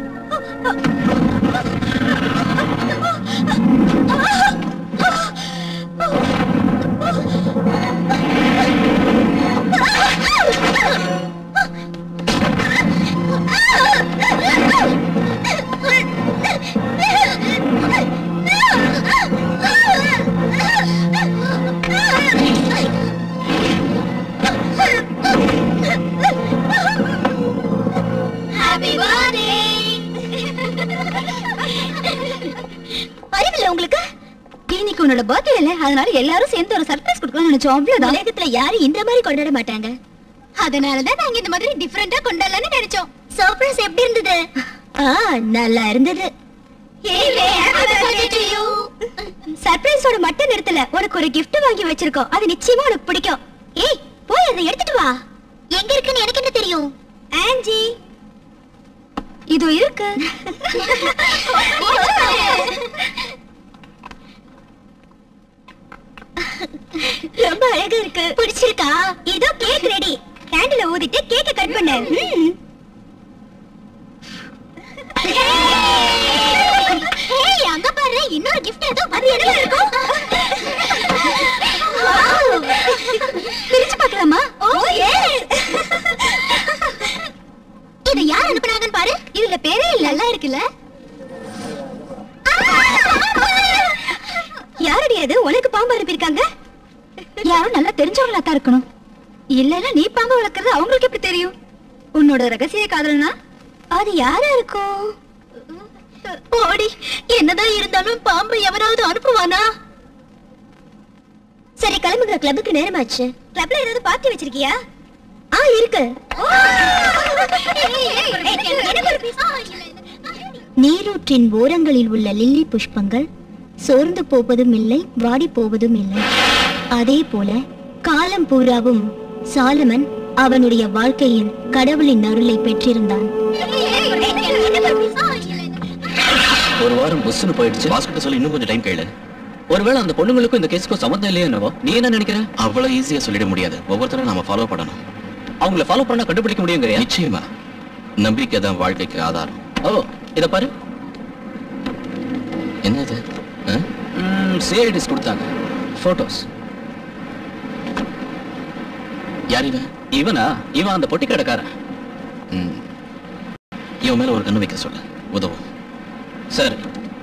ஹாப்பி பர்த்டே அறிவில்ல உங்களுக்கு இன்னைக்கு உன்னோட பர்த்டே இல்ல அதனால எல்லாரும் சேர்ந்து ஒரு சர்ப்ரைஸ் கொடுக்கலாம்னு நினைச்சோம் அவ்வளவுதான் உலகத்துல யாரும் இந்த மாதிரி கொண்டாட மாட்டாங்க அதனால தான் நாங்க இந்த மாதிரி டிஃபரெண்டா கொண்டாடலாம்னு நினைச்சோம் சர்ப்ரைஸ் எப்படி இருந்தது ஆ நல்லா இருந்தது சர்ப்ரைஸோட மட்டும் நிறுத்தல உனக்கு ஒரு gift வாங்கி வச்சிருக்கோம் அது நிச்சயமா உனக்கு பிடிக்கும் ஏய் போய் அதை எடுத்துட்டு வா எங்க இருக்குன்னு எனக்கு என்ன தெரியும் ஆன்ஜி இது இருக்கு ரொம்ப அழகா இருக்கு பிடிச்சிருக்கா இதோ கேக் ரெடி கேண்டில ஊதிட்டு கேக்க கட் பண்ணு ம். ஏய் அங்க பாரு இன்னொரு கிஃப்ட் ஏதோ அது என்ன இருக்கும் பிரிச்சு பார்க்கலாமா ஓ இது யார் அனுப்புனாங்கன்னு பாரு இதுல பேரே இல்ல நல்லா இருக்குல்ல யாரடி அது உனக்கு பாம்பு அனுப்பியிருக்காங்க யாரும் நல்லா தெரிஞ்சவங்களா தான் இருக்கணும் இல்லன்னா நீ பாம்பு வளர்க்கறது அவங்களுக்கு எப்படி தெரியும் உன்னோட ரகசிய காதலனா அது யாரா இருக்கும் ஓடி என்னதான் இருந்தாலும் பாம்பு எவராவது அனுப்புவானா சரி கிளம்புங்க கிளப்புக்கு நேரமாச்சு கிளப்ல ஏதாவது பார்ட்டி வச்சிருக்கியா ஆ இருக்கு நீரூற்றின் ஓரங்களில் உள்ள லில்லி புஷ்பங்கள் சோர்ந்து போவதும் இல்லை வாடி போவதும் இல்லை அதே போல காலம் பூராவும் சாலமன் அவனுடைய வாழ்க்கையில் கடவுளின் அருளை பெற்றிருந்தான் ஒரு வாரம் புஷ்னு போயிடுச்சு பாஸ்கிட்ட சொல்லி இன்னும் கொஞ்சம் டைம் கேளு ஒருவேளை அந்த பொண்ணுங்களுக்கும் இந்த கேஸுக்கும் சம்மந்தம் இல்லையோ என்னவோ நீ என்ன நினைக்கிற அவ்வளவு ஈஸியா சொல்லிட முடியாது ஒவ்வொருத்தரும் நாம ஃபாலோ பண்ணணும் அவங்கள ஃபாலோ பண்ணா கண்டுபிடிக்க முடியுங்கிறியா நிச்சயமா நம்பிக்கை தான் வாழ்க்கைக்கு ஆதாரம் ஓ இத பாரு என்னது சிஐடிஸ் கொடுத்தாங்க போட்டோஸ் யார் இவன் இவனா இவன் அந்த பொட்டி கடைக்காரன் ம். இவன் மேல ஒரு கண்ணு வைக்க சொல்ல உதவும் சரி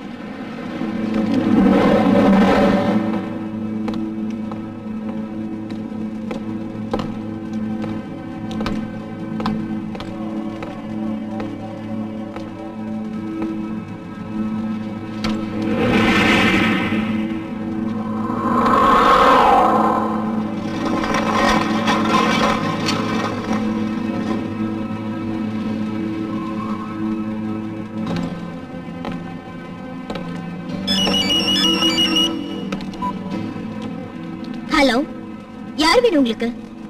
ஹலோ யார் வேணும் உங்களுக்கு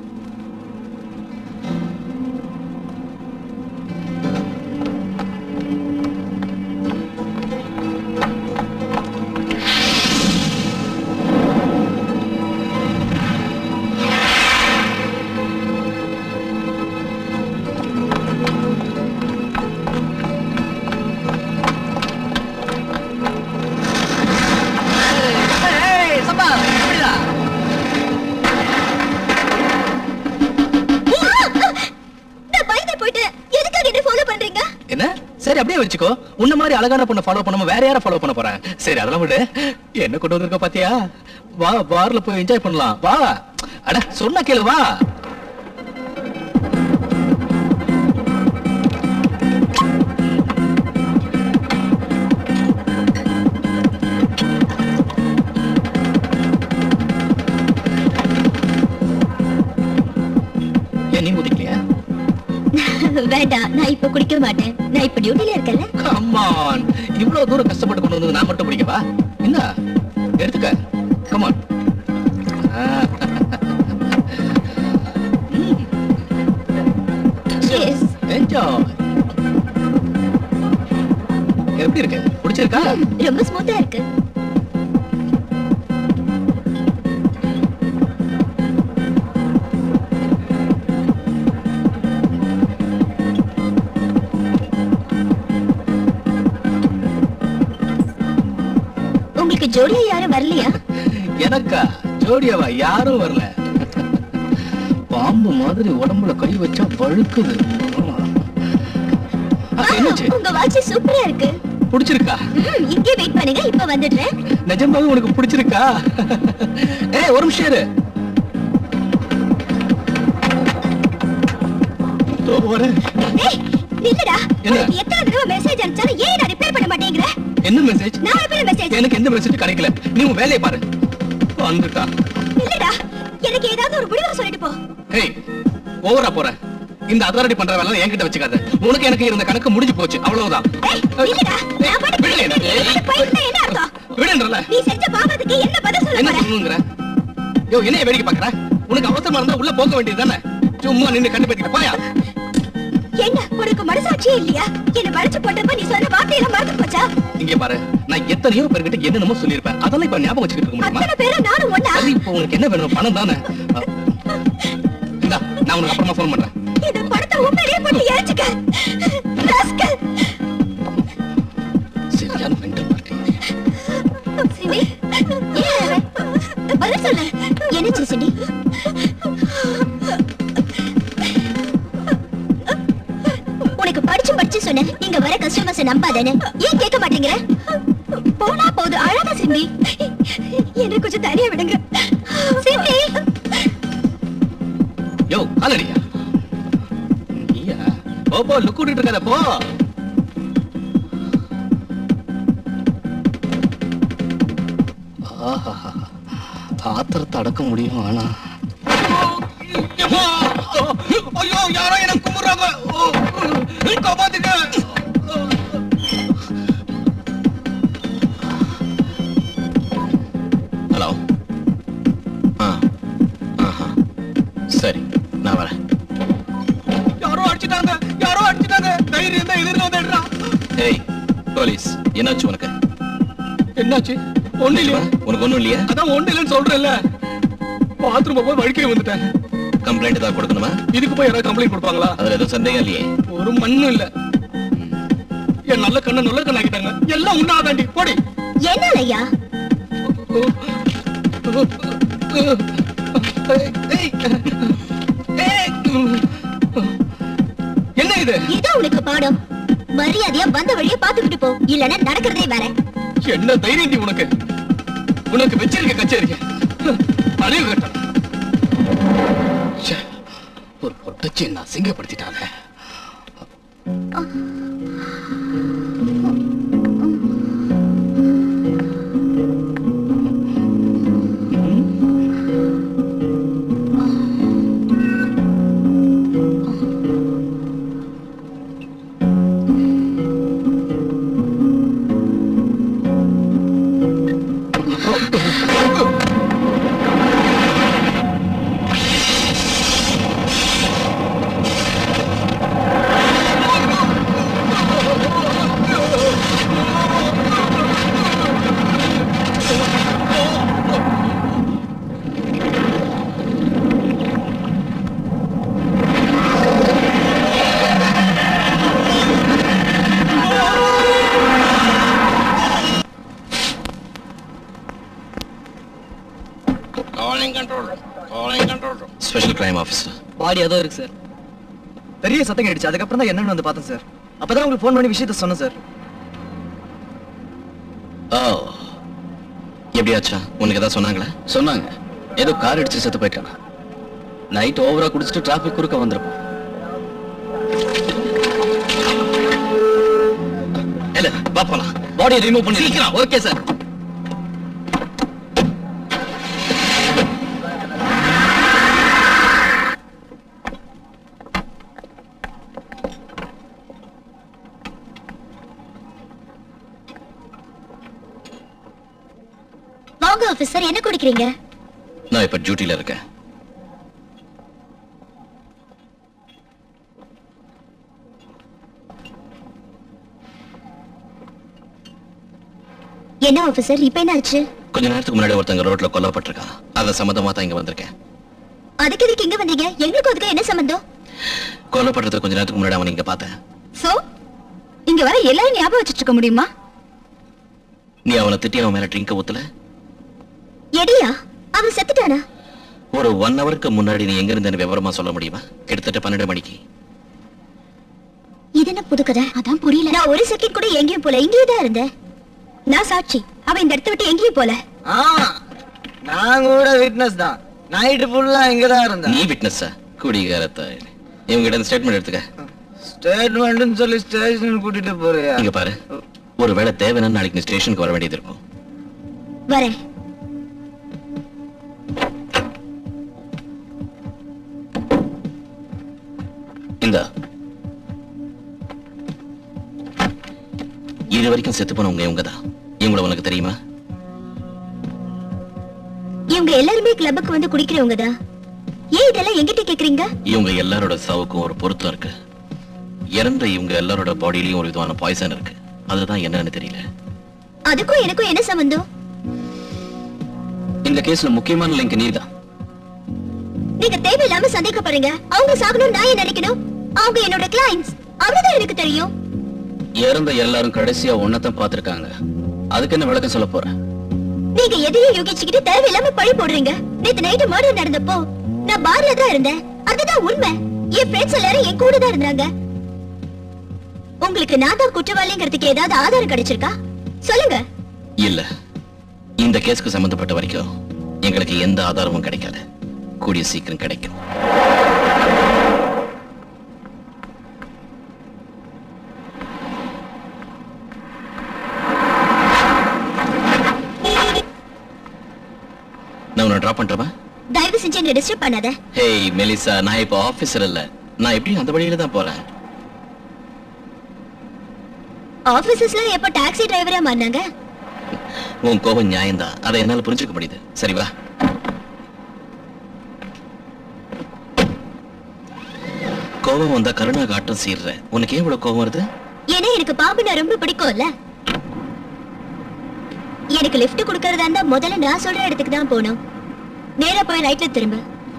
சம்பா எப்படிடா நான் பயந்து போயிட்டேன் எதுக்காக என்ன ஃபாலோ பண்றீங்க என்ன சரி அப்படியே வச்சுக்கோ உன்ன மாதிரி அழகான பொண்ணை ஃபாலோ பண்ணாம வேற யாரை ஃபாலோ பண்ண போறேன் சரி அதெல்லாம் விடு என்ன கொண்டு வந்திருக்க பாத்தியா வா பார்ல போய் என்ஜாய் பண்ணலாம் வா அட சொன்ன கேளு வா ஏன் நீ ஊதிக்கலையா வேண்டாம் நான் இப்ப குடிக்க மாட்டேன் நான் இப்ப டியூட்டில இருக்கேன்ல கம்மான் இவ்வளவு தூரம் கஷ்டப்பட்டு கொண்டு வந்து நான் மட்டும் பிடிக்கவா என்ன எடுத்துக்க கமான் Cheers. என்ஜாய் எப்படி இருக்கு பிடிச்சிருக்கா ரொம்ப ஸ்மூத்தா இருக்கு உங்களுக்கு ஜோடியா யாரும் வரலையா எனக்கா ஜோடியாவா யாரும் வரல பாம்பு மாதிரி உடம்புல கை வச்சா வழுக்குது ஆமா. ஆ, என்னாச்சு உங்க வாட்ச் சூப்பரா இருக்கு பிடிச்சிருக்கா ம், இங்கே வெயிட் பண்ணுங்க இப்ப வந்துடுறேன் நிஜமாவே உனக்கு பிடிச்சிருக்கா ஏய் ஒரு நிமிஷம் இரு இதோ வரேன். ஏய் நில்லுடா என்ன? உனக்கு எத்தனை தடவை மெசேஜ் அனுப்பிச்சாலும் ஏன் நான் ரிப்ளை பண்ண மாட்டேங்கிற என்ன மெசேஜ் நான் எப்படி மெசேஜ் எனக்கு எந்த மெசேஜ் கிடைக்கல நீ உன் வேலையை பாரு வந்துட்டா இல்லடா எனக்கு ஏதாவது ஒரு முடிவு சொல்லிட்டு போ ஹேய் ஓவரா போற இந்த அதாரடி பண்ற வேலை என்கிட்ட வச்சுக்காத உனக்கு எனக்கு இருந்த கணக்கு முடிஞ்சு போச்சு அவ்வளவுதான் ஏய் இல்லடா நான் பாட்டுக்கு விடு என்ன? நீ பாட்டுக்கு போயிட்டு என்ன அர்த்தம் விடுன்றல நீ செஞ்ச பாவத்துக்கு என்ன பதில் சொல்ல என்ன போற சொல்லுங்கிற யோ என்னைய வேடிக்கை பாக்குற உனக்கு அவசரமா இருந்தா உள்ள போக வேண்டியது தானே சும்மா நின்னு கண்டு பத்திக்க போயா என்ன உனக்கு மனசாட்சியே இல்லையா என்ன மறைச்சு போட்டப்ப நீ சொன்ன வார்த்தையெல்லாம் மறந்து போச்சா இங்க பாரு நான் எத்தனையோ பேர்கிட்ட என்னென்னமோ சொல்லியிருப்பேன் அதெல்லாம் இப்ப ஞாபகம் வச்சுக்கிட்டு இருக்க முடியுமா அத்தனை பேரும் நானும் ஒண்ணா சரி இப்போ உனக்கு என்ன வேணும் பணம் தானே அ, இந்தா நான் உனக்கு அப்புறமா ஃபோன் பண்றேன் இந்த படத்தை உண்மையிலேயே போட்டு எரிச்சுக்க ராஸ்கல் சரியான மெண்டல் பார்ட்டி சிண்டி ஏன் அழற? பதில் சொல்லு என்னாச்சு சிண்டி உனக்கு படிச்சு படிச்சு சொன்னேன் நீங்க வர கஸ்டமர்ஸ் நம்பாதேன்னு ஏன் கேட்க மாட்டேங்கிற போனா போது அழகா சிண்டி என்ன கொஞ்சம் தனியா விடுங்க சிண்டி யோ காலடியா நீயா போ போ லுக் விட்டுட்டு இருக்காத போ ஆஹா ஆத்திரத்தை அடக்க முடியும் ஆனா ஐயோ யாரோ என்ன கும்பிடுறாங்க காப்பாத்துக்க ஹலோ ஆ ஆஹா சரி நான் வரேன் யாரோ அடிச்சிட்டாங்க யாரோ அடிச்சிட்டாங்க தைரியம் தான் எதிரில் வந்துடுறா ஏய் போலீஸ் என்னாச்சு உனக்கு என்னாச்சு ஒண்ணு இல்லையா உனக்கு ஒண்ணும் இல்லையா அதான் ஒண்ணு இல்லைன்னு சொல்றேன்ல பாத்ரூம் போய் வழிக்கே வந்துட்டேன் கம்ப்ளைண்ட் ஏதாவது கொடுக்கணுமா இதுக்கு போய் யாராவது கம்ப்ளைண்ட் கொடுப்பாங்களா அதுல எதுவும் சந்தேகம் இல்லையே ஒரு மண்ணும் இல்ல என் நல்ல கண்ணை நல்ல கண்ணு ஆக்கிட்டாங்க எல்லாம் உண்ணாதாண்டி போடி என்ன ஐயா ஏய், ஏய். என்ன இது இதான் உனக்கு பாடம் மரியாதையா வந்த வழியை பாத்துக்கிட்டு போ இல்லன்னா நடக்கிறதே வேற என்ன தைரியம் டி உனக்கு உனக்கு வச்சிருக்க கச்சேரிக்க அழிவு கட்டணும் ச்சே, ஒரு பொட்டச்சி நான் சிங்கப்படுத்திட்டானே ஸ்பெஷல் கிரைம் ஆஃபீஸர் பாடி ஏதோ இருக்கு சார் பெரிய சத்தம் கேட்டுச்சு அதுக்கப்புறம் தான் என்னன்னு வந்து பார்த்தேன் சார் அப்பதான் உங்களுக்கு ஃபோன் பண்ணி விஷயத்த சொன்னேன் சார் ஓ எப்படியாச்சா உனக்கு ஏதாவது சொன்னாங்களா சொன்னாங்க ஏதோ கார் அடிச்சு செத்து போயிட்டானா நைட் ஓவரா குடிச்சிட்டு டிராபிக் குறுக்க வந்திருப்பான் இல்ல வா போலாம் பாடியை ரிமூவ் பண்ணி சீக்கிரம் ஓகே சார் வாங்க ஆபீசர் என்ன குடிக்கிறீங்க நான் இப்ப டியூட்டில இருக்கேன் என்ன ஆபீசர் இப்ப என்ன ஆச்சு கொஞ்ச நேரத்துக்கு முன்னாடி ஒருத்தங்க ரோட்ல கொல்லப்பட்டிருக்கான் அத சம்மந்தமா தான் இங்க வந்திருக்கேன் அதுக்கு எதுக்கு இங்க வந்தீங்க எங்களுக்கு அதுக்கு என்ன சம்பந்தம் கொல்லப்படுறதுக்கு கொஞ்ச நேரத்துக்கு முன்னாடி அவனை இங்க பார்த்தேன் சோ இங்க வர எல்லாரும் ஞாபகம் வச்சுட்டு இருக்க முடியுமா நீ அவனை திட்டி அவன் மேல ட்ரிங்க ஊத்தல எடியா அவன் செத்துட்டானா ஒரு ஒன் ஹவருக்கு முன்னாடி நீ எங்க இருந்தேன்னு விவரமா சொல்ல முடியுமா கிட்டத்தட்ட பன்னெண்டு மணிக்கு இது என்ன புது கதை அதான் புரியல நான் ஒரு செகண்ட் கூட எங்கேயும் போல இங்கேயே தான் இருந்தேன் நான் சாட்சி அவ இந்த இடத்த விட்டு எங்கேயும் போல ஆமா நான் கூட விட்னஸ் தான் நைட்டு ஃபுல்லா இங்க தான் இருந்தேன் நீ விட்னஸா குடிகாரத்தா இவங்க கிட்ட ஸ்டேட்மெண்ட் எடுத்துக்க ஸ்டேட்மெண்ட்னு சொல்லி ஸ்டேஷன் கூட்டிட்டு போறியா இங்க பாரு ஒருவேளை தேவைன்னா நாளைக்கு நீ ஸ்டேஷனுக்கு வர வேண்டியது இருக்கும் வரேன் இந்த இது வரைக்கும் செத்து போனவங்க இவங்க தான் இவங்கள உனக்கு தெரியுமா இவங்க எல்லாருமே கிளப்புக்கு வந்து குடிக்கிறவங்க தான் ஏன் இதெல்லாம் எங்கிட்ட கேக்குறீங்க இவங்க எல்லாரோட சாவுக்கும் ஒரு பொருத்தம் இருக்கு இறந்த இவங்க எல்லாரோட பாடியிலயும் ஒரு விதமான பாய்சன் இருக்கு அதுதான் என்னன்னு தெரியல அதுக்கும் எனக்கும் என்ன சம்பந்தம் இந்த கேஸ்ல முக்கியமான லிங்க் நீதான் நீங்க தேவையில்லாம சந்தேகப்படுறீங்க அவங்க சாகணும் நான் ஏன் நினைக்கணும் அவங்க என்னோட கிளைண்ட்ஸ் அவ்வளவுதான் எனக்கு தெரியும் இறந்த எல்லாரும் கடைசியா ஒன்னதான் பார்த்திருக்காங்க அதுக்கு என்ன விளக்கம் சொல்ல போற நீங்க எதையும் யோகிச்சுக்கிட்டு தேவையில்லாம பழி போடுறீங்க நேத்து நைட்டு மர்டர் நடந்தப்போ நான் பார்ல தான் இருந்தேன் அதுதான் உண்மை என் ஃப்ரெண்ட்ஸ் எல்லாரும் என் கூட தான் இருந்தாங்க உங்களுக்கு நான் தான் குற்றவாளிங்கிறதுக்கு ஏதாவது ஆதாரம் கிடைச்சிருக்கா சொல்லுங்க இல்ல இந்த கேஸ்க்கு சம்பந்தப்பட்ட வரைக்கும் எங்களுக்கு எந்த ஆதாரமும் கிடைக்கல கூடிய சீக்கிரம் கிடைக்கும் நான் உன்னை டிராப் பண்றவா தயவு செஞ்சு என்ன டிஸ்டர்ப் பண்ணாத ஹேய் மெலிசா நான் இப்போ ஆபீசர் இல்ல நான் எப்படி அந்த வழியில தான் போறேன் ஆபீசஸ்ல எப்ப டாக்ஸி டிரைவரா மாறினாங்க உன் கோபம் நியாயம்தான் அதை என்னால புரிஞ்சுக்க முடியுது சரி வா கோபம் வந்தா கருணா காட்டும் சீர்ற உனக்கு ஏன் இவ்வளவு கோபம் வருது ஏன்னா எனக்கு பாம்புனா ரொம்ப பிடிக்கும்ல எனக்கு லிஃப்ட் கொடுக்கறதா இருந்தா முதல்ல நான் சொல்ற இடத்துக்கு தான் போகணும் நேரா போய் ரைட்ல திரும்ப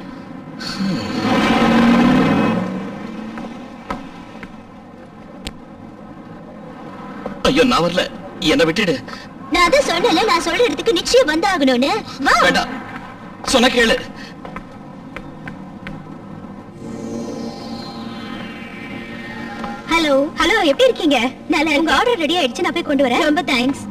ஐயோ நான் வரல என்னை விட்டுடு நான் அதான் சொன்னல நான் சொல்ற இடத்துக்கு நிச்சயம் வந்தாகணும்னு வா வேண்டாம் சொன்ன கேளு ஹலோ ஹலோ ஹலோ எப்படி இருக்கீங்க நல்லா உங்க ஆர்டர் ரெடி ஆயிடுச்சு நான் போய் கொண்டு வரேன் ரொம்ப தேங்க்ஸ்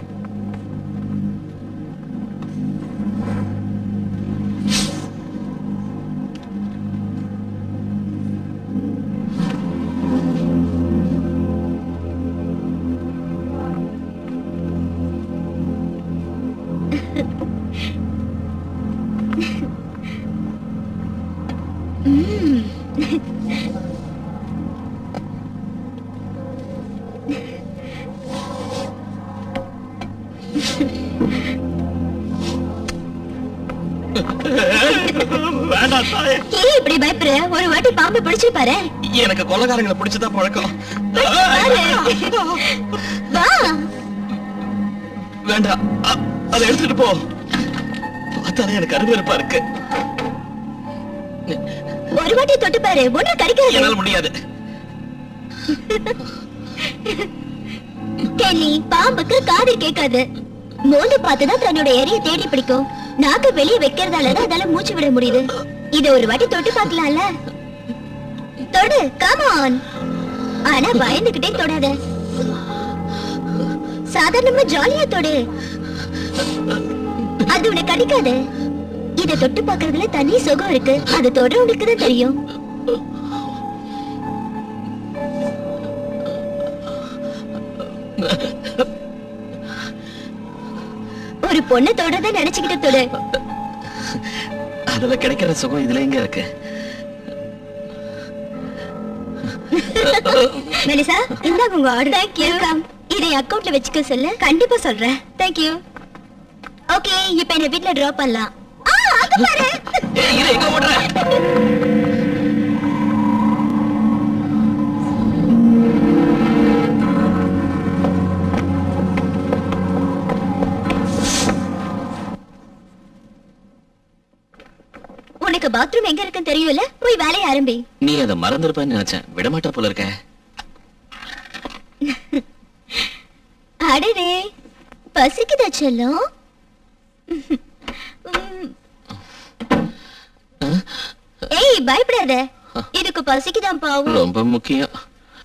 வேண்டாம் தாயே ஏன் இப்படி பயப்படுற ஒரு வாட்டி பாம்பு பிடிச்சு பாரு எனக்கு கொள்ளக்காரங்களை பிடிச்சதான் பழக்கம் வா வேண்டாம் அ- அதை எடுத்துட்டு போ பார்த்தாலே எனக்கு அருவருப்பா இருக்கு ஒரு வாட்டி தொட்டு பாரு ஒண்ணும் கிடைக்காது என்னால முடியாது கெல்லி பாம்புக்கு காது கேட்காது மோந்து பார்த்துதான் தன்னோட எரிய தேடி பிடிக்கும் நாக்கு வெளிய வைக்கிறதாலதான் அதால மூச்சு விட முடியுது இத ஒரு வாட்டி தொட்டு பார்க்கலாம்ல தொடு கமான் ஆனா பயந்துகிட்டே தொடாத சாதாரணமா ஜாலியா தொடு அது உனக்கு கடிக்காது இத தொட்டு பார்க்கறதுல தனி சுகம் இருக்கு அது தொடுறவனுக்கு தான் தெரியும் ஒரு பொண்ணு தொடர்ந்து நினைச்சுக்கிட்டு தொடு அதுல கிடைக்கிற சுகம் இதுல எங்க இருக்கு மெலிசா இந்தாங்க உங்க ஆர்டர் தேங்க் யூ இதை அக்கவுண்ட்ல வச்சுக்க சொல்லு கண்டிப்பா சொல்றேன் தேங்க் யூ ஓகே இப்போ என்ன வீட்ல டிராப் பண்ணலாம் ஆ அங்க பாரு ஏய், இரு, எங்க ஓடுற உனக்கு பாத்ரூம் எங்க இருக்குன்னு தெரியும்ல போய் வேலைய ஆரம்பி நீ அதை மறந்துருப்பேன்னு நினைச்சேன் விடமாட்டா போல இருக்க அடடே பசிக்குதா செல்லம் உம். ஏய் பயப்படாத இதுக்கு பசிக்குதான் பாவம் ரொம்ப முக்கியம்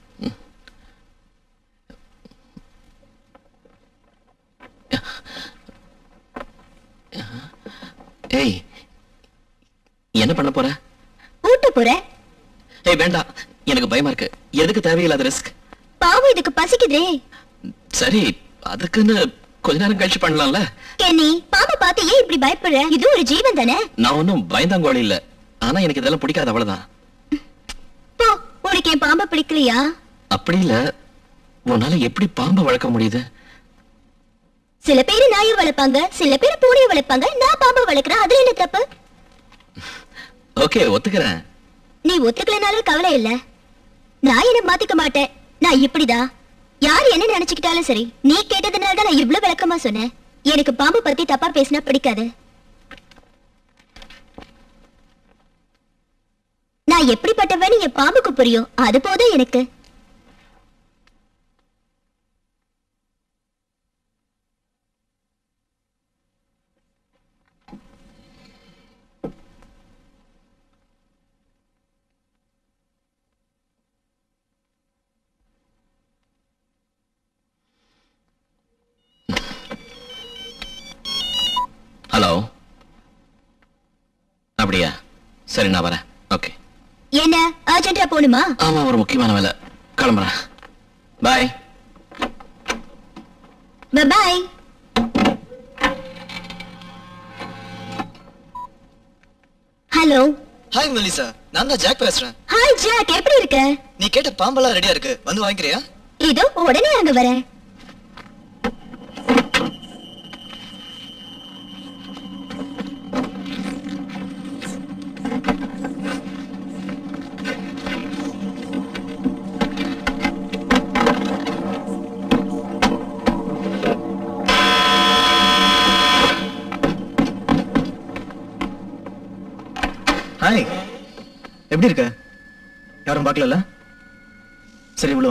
ஏய் என்ன பண்ண போற ஊட்ட போற ஏய் வேண்டாம் எனக்கு பயமா இருக்கு எதுக்கு தேவையில்லாத ரிஸ்க் பாவம் இதுக்கு பசிக்குதே சரி அதுக்குன்னு கொஞ்ச நேரம் கழிச்சு பண்ணலாம்ல கென்னி பாம்பை பார்த்து ஏன் இப்படி பயப்படுற இது ஒரு ஜீவன் தானே நான் ஒன்னும் பயந்தாங்கோழி இல்ல ஆனா எனக்கு இதெல்லாம் பிடிக்காது அவ்வளவுதான் போ உனக்கு என் பாம்பை பிடிக்கலையா அப்படி இல்ல உன்னால எப்படி பாம்பை வளர்க்க முடியுது சில பேர் நாயை வளர்ப்பாங்க சில பேர் பூனையை வளர்ப்பாங்க நான் பாம்பை வளர்க்கறேன் அதுல என்ன தப்பு ஓகே ஒத்துக்கிறேன் நீ ஒத்துக்கலனாலும் கவலை இல்ல நான் என்ன மாத்திக்க மாட்டேன் நான் இப்படிதான் யார் என்ன நினைச்சுக்கிட்டாலும் சரி நீ கேட்டதுனால தான் நான் இவ்ளோ விளக்கமா சொன்னேன் எனக்கு பாம்பு பத்தி தப்பா பேசினா பிடிக்காது நான் எப்படிப்பட்டவன்னு என் பாம்புக்கு புரியும் அது போதும் எனக்கு ஹலோ அப்படியா சரி நான் வரேன் ஓகே என்ன அர்ஜென்டா போகணுமா ஆமா ஒரு முக்கியமான வேலை கிளம்புறேன் பாய் பாய் ஹலோ ஹாய் மெலிசா நான் தான் ஜாக் பேசுறேன் ஹாய் ஜாக் எப்படி இருக்க நீ கேட்ட பாம்பெல்லாம் ரெடியா இருக்கு வந்து வாங்கிக்கிறியா இதோ உடனே அங்க வரேன் ஹாய் எப்படி இருக்க யாரும் பார்க்கல சரி இவ்வளவா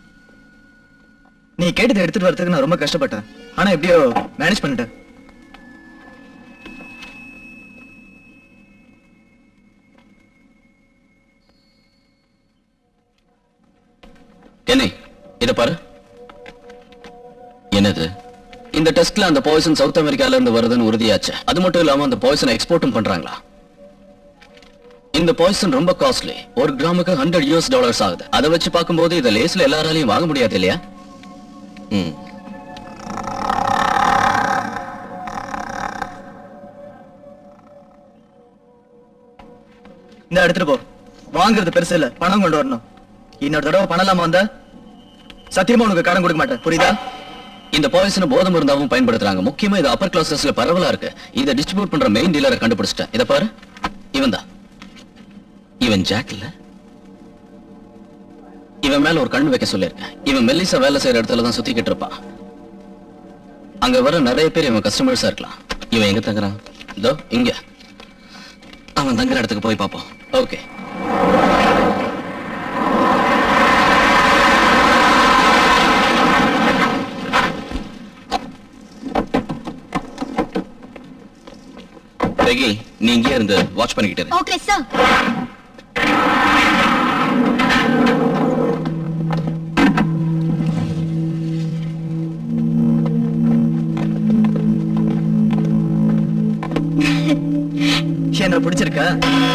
நீ கேட்டதை எடுத்துட்டு வரதுக்கு நான் ரொம்ப கஷ்டப்பட்டேன் ஆனா எப்படியோ மேனேஜ் பண்ணிட்டேன் என்ன இத பாரு என்னது இந்த டெஸ்ட்ல அந்த பாய்சன் சவுத் அமெரிக்கால இருந்து வருதுன்னு உறுதியாச்சு அது மட்டும் இல்லாம அந்த பாய்சன் எக்ஸ்போர்ட்டும் பண்றாங்களா இந்த பாய்சன் ரொம்ப காஸ்ட்லி ஒரு கிராமுக்கு ஹண்ட்ரட் யூஎஸ் டாலர்ஸ் ஆகுது அதை வச்சு பார்க்கும்போது இதை லேஸ்ல எல்லாராலையும் வாங்க முடியாது இல்லையா ம் இந்த எடுத்துட்டு போ வாங்குறது பெருசு இல்ல பணம் கொண்டு வரணும் இன்னொரு தடவை பணம் இல்லாம வந்தா சத்தியமா உனக்கு கடன் கொடுக்க மாட்டேன் புரியுதா இந்த பாய்சனை போதை மருந்தாவும் பயன்படுத்துறாங்க முக்கியமா இது அப்பர் கிளாஸஸ்ல பரவலா இருக்கு இதை டிஸ்ட்ரிபியூட் பண்ற மெயின் டீலரை கண்டுபிடிச்சிட்டேன் இத பாரு இவன் தான் இவன் ஜாக் இல்ல இவன் மேல ஒரு கண்ணு வைக்க சொல்லியிருக்கேன் இவன் மெல்லிசா வேலை செய்யற இடத்துல தான் சுத்திக்கிட்டு இருப்பான் அங்க வர நிறைய பேர் இவன் கஸ்டமர்ஸா இருக்கலாம் இவன் எங்க தங்குறான் இதோ இங்க அவன் தங்குற இடத்துக்கு போய் பார்ப்போம் ஓகே பெகி நீ இங்கே இருந்து வாட்ச் பண்ணிக்கிட்டு இரு. ஓகே சார் என்ன பிடிச்சிருக்கா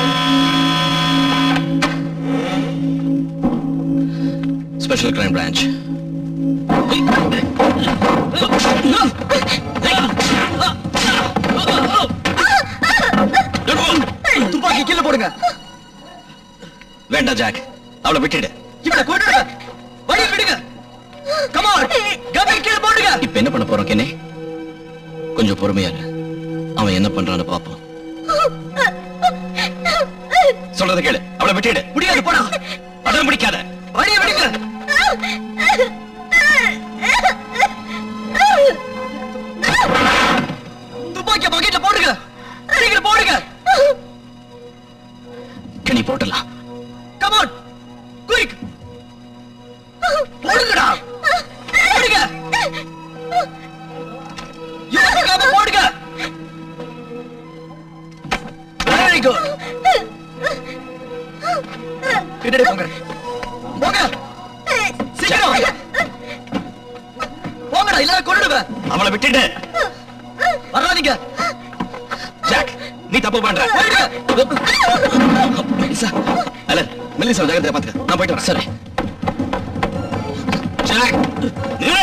ஸ்பெஷல் கிரைம் பிரான்ச் துப்பாக்கி கீழே போடுங்க வேண்டாம் ஜாக் அவளை விட்டுடு இவனை கொண்டுடுங்க வழி விடுங்க கமான் கபி கீழே போடுங்க இப்ப என்ன பண்ண போறோம் கென்னே கொஞ்சம் பொறுமையா இரு அவன் என்ன பண்றான்னு பாப்போம் சொல்றத கேளு அவளை விட்டுடு முடியாது போடா அடம் பிடிக்காத வழிய விடுங்க துப்பாக்கிய பாக்கெட்ல போடுங்க சீக்கிரம் போடுங்க கெனி போட்டலாம் கமான் குயிக் போடுங்கடா போடுங்க யோசிக்காம போடுங்க வெரி குட் பின்னாடி போங்க போங்க சீக்கிரம் போங்கடா இல்ல கொண்டுடுவேன் அவளை விட்டுடு வராதீங்க ஜாக் நீ தப்பு பண்ற மெலிசா அலன் மெலிசா ஜாக்கிரதையா பாத்துக்க நான் போயிட்டு வரேன் சரி ஜாக் நில்லு.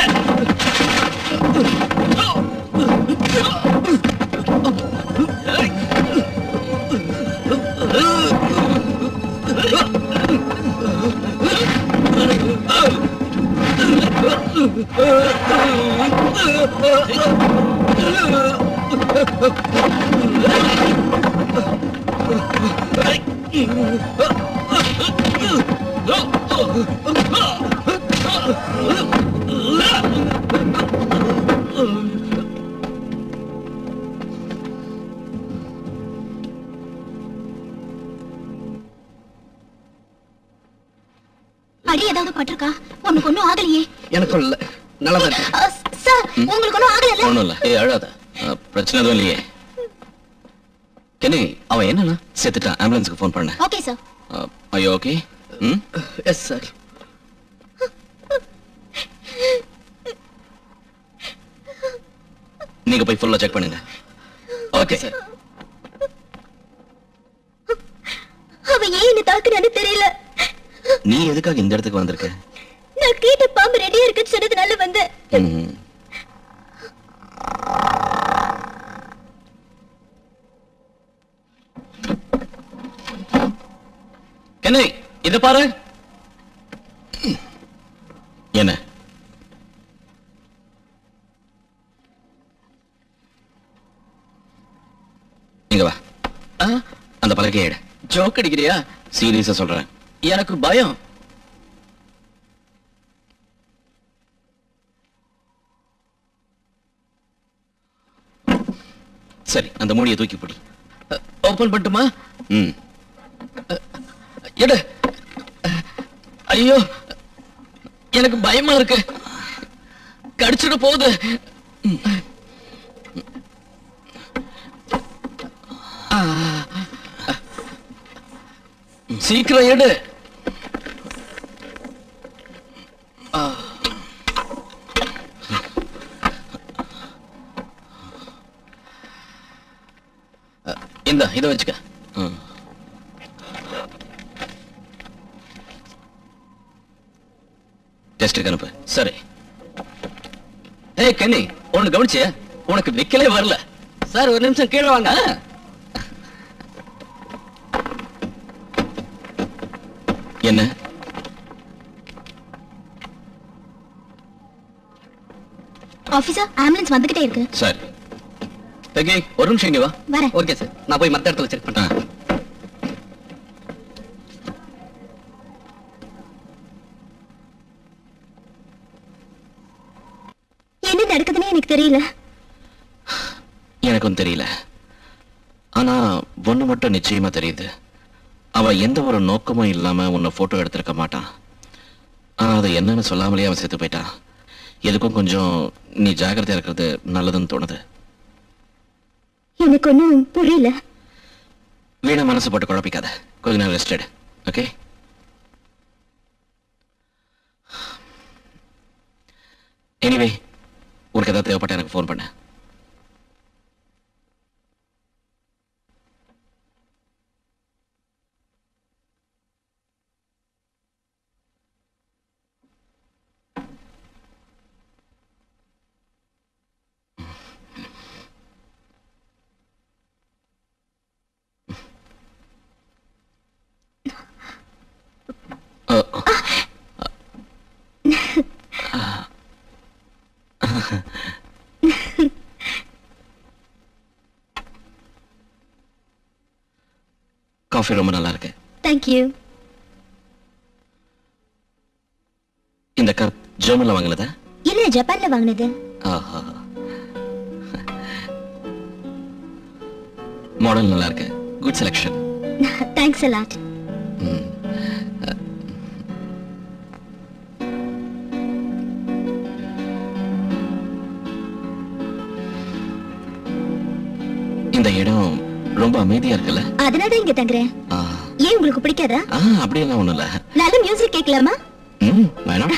அடி ஏதாவது பட்டிருக்கா உனக்கு ஒண்ணும் ஆகலையே எனக்கும் இல்ல நல்லா தான் இருக்கு அஹ், சார் உங்களுக்கு ஒண்ணும் ஆகலைல்ல ஒண்ணும் இல்ல ஏய் அழாத அஹ், பிரச்சனை எதுவும் இல்லையே கெனி அவன் என்னன்னா செத்துட்டான் ஆம்புலன்ஸ்க்கு ஃபோன் பண்ண ஓகே சார் ஐயோ ஓகே ம் எஸ் சார் நீங்க போய் ஃபுல்லா செக் பண்ணுங்க ஓகே சார் அவன் ஏன் என்ன தாக்குறான்னு தெரியல நீ எதுக்காக இந்த இடத்துக்கு வந்திருக்க நான் கேட்ட பாம்பு ரெடியா இருக்குன்னு சொன்னதுனால வந்தேன் ம். கெனி இத பாரு என்ன இங்க வா ஆ, அந்த பலகையை எடு ஜோக் அடிக்கிறியா சீரியஸா சொல்றேன் எனக்கு பயம் சரி அந்த மூடியை தூக்கி போடு ஓபன் பண்ணட்டுமா ம் எடு ஐயோ எனக்கு பயமா இருக்கு கடிச்சிட போகுது ஆ. சீக்கிரம் எடு இந்த இதை வச்சுக்க ம். டெஸ்ட்டுக்கு அனுப்பு சரி ஏய் கண்ணி உனக்கு கவனிச்சியா உனக்கு விக்கலே வரல சார் ஒரு நிமிஷம் கீழே வாங்க ஆ. என்ன ஆபீசர் ஆம்புலன்ஸ் வந்துகிட்டே இருக்கு சரி பெகி ஒரு நிமிஷம் இங்க வா வரேன் ஓகே சார் நான் போய் மத்த இடத்துல செக் ஆ. பண்றேன் என்ன நடக்குதுன்னு எனக்கு தெரியல எனக்கும் தெரியல ஆனா ஒண்ணு மட்டும் நிச்சயமா தெரியுது அவ எந்த ஒரு நோக்கமும் இல்லாம உன்னை போட்டோ எடுத்திருக்க மாட்டான் ஆனா அது என்னன்னு சொல்லாமலே அவன் செத்து போயிட்டான் எதுக்கும் கொஞ்சம் நீ ஜாக்கிரதையா இருக்கிறது நல்லதுன்னு தோணுது எனக்கு ஒன்றும் புரியல வீணா மனசு போட்டு குழப்பிக்காத கொஞ்ச நேரம் ரெஸ்ட் எடு ஓகே எனிவே உனக்கு ஏதாவது தேவைப்பட்ட எனக்கு ஃபோன் பண்ணு அ, காஃபி ரொம்ப நல்லா இருக்கு தேங்க்யூ இந்த கப் ஜெர்மன்ல வாங்கினதா இல்ல ஜப்பான்ல வாங்கினது ஆஹா மாடல் நல்லா இருக்கு குட் செலெக்ஷன் தேங்க்ஸ் அலாட் இந்த இடம் ரொம்ப அமைதியா இருக்குல்ல அதனால தான் இங்க தங்குறேன் ஆ, ஏன் உங்களுக்கு பிடிக்காதா ஆ அப்படியெல்லாம் ஒண்ணும் இல்ல நல்ல மியூசிக் கேட்கலாமா ம் வேணாம்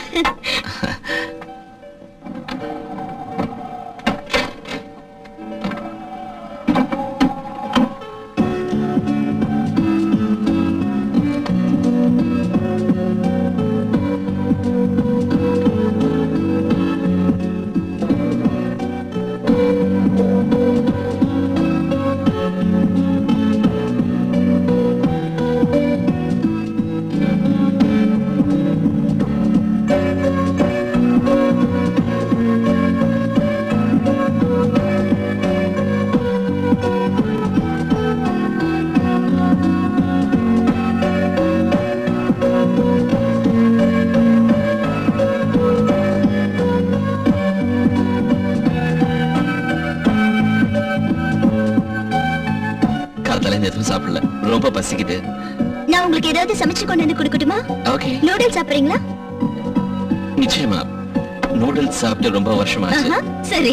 காலத்தால இருந்து எதுவும் சாப்பிடல ரொம்ப பசிக்குது நான் உங்களுக்கு ஏதாவது சமைச்சு கொண்டு வந்து கொடுக்கட்டுமா ஓகே நூடுல்ஸ் சாப்பிடுறீங்களா நிச்சயமா நூடுல்ஸ் சாப்பிட்டு ரொம்ப வருஷமாச்சு ஆஹா, சரி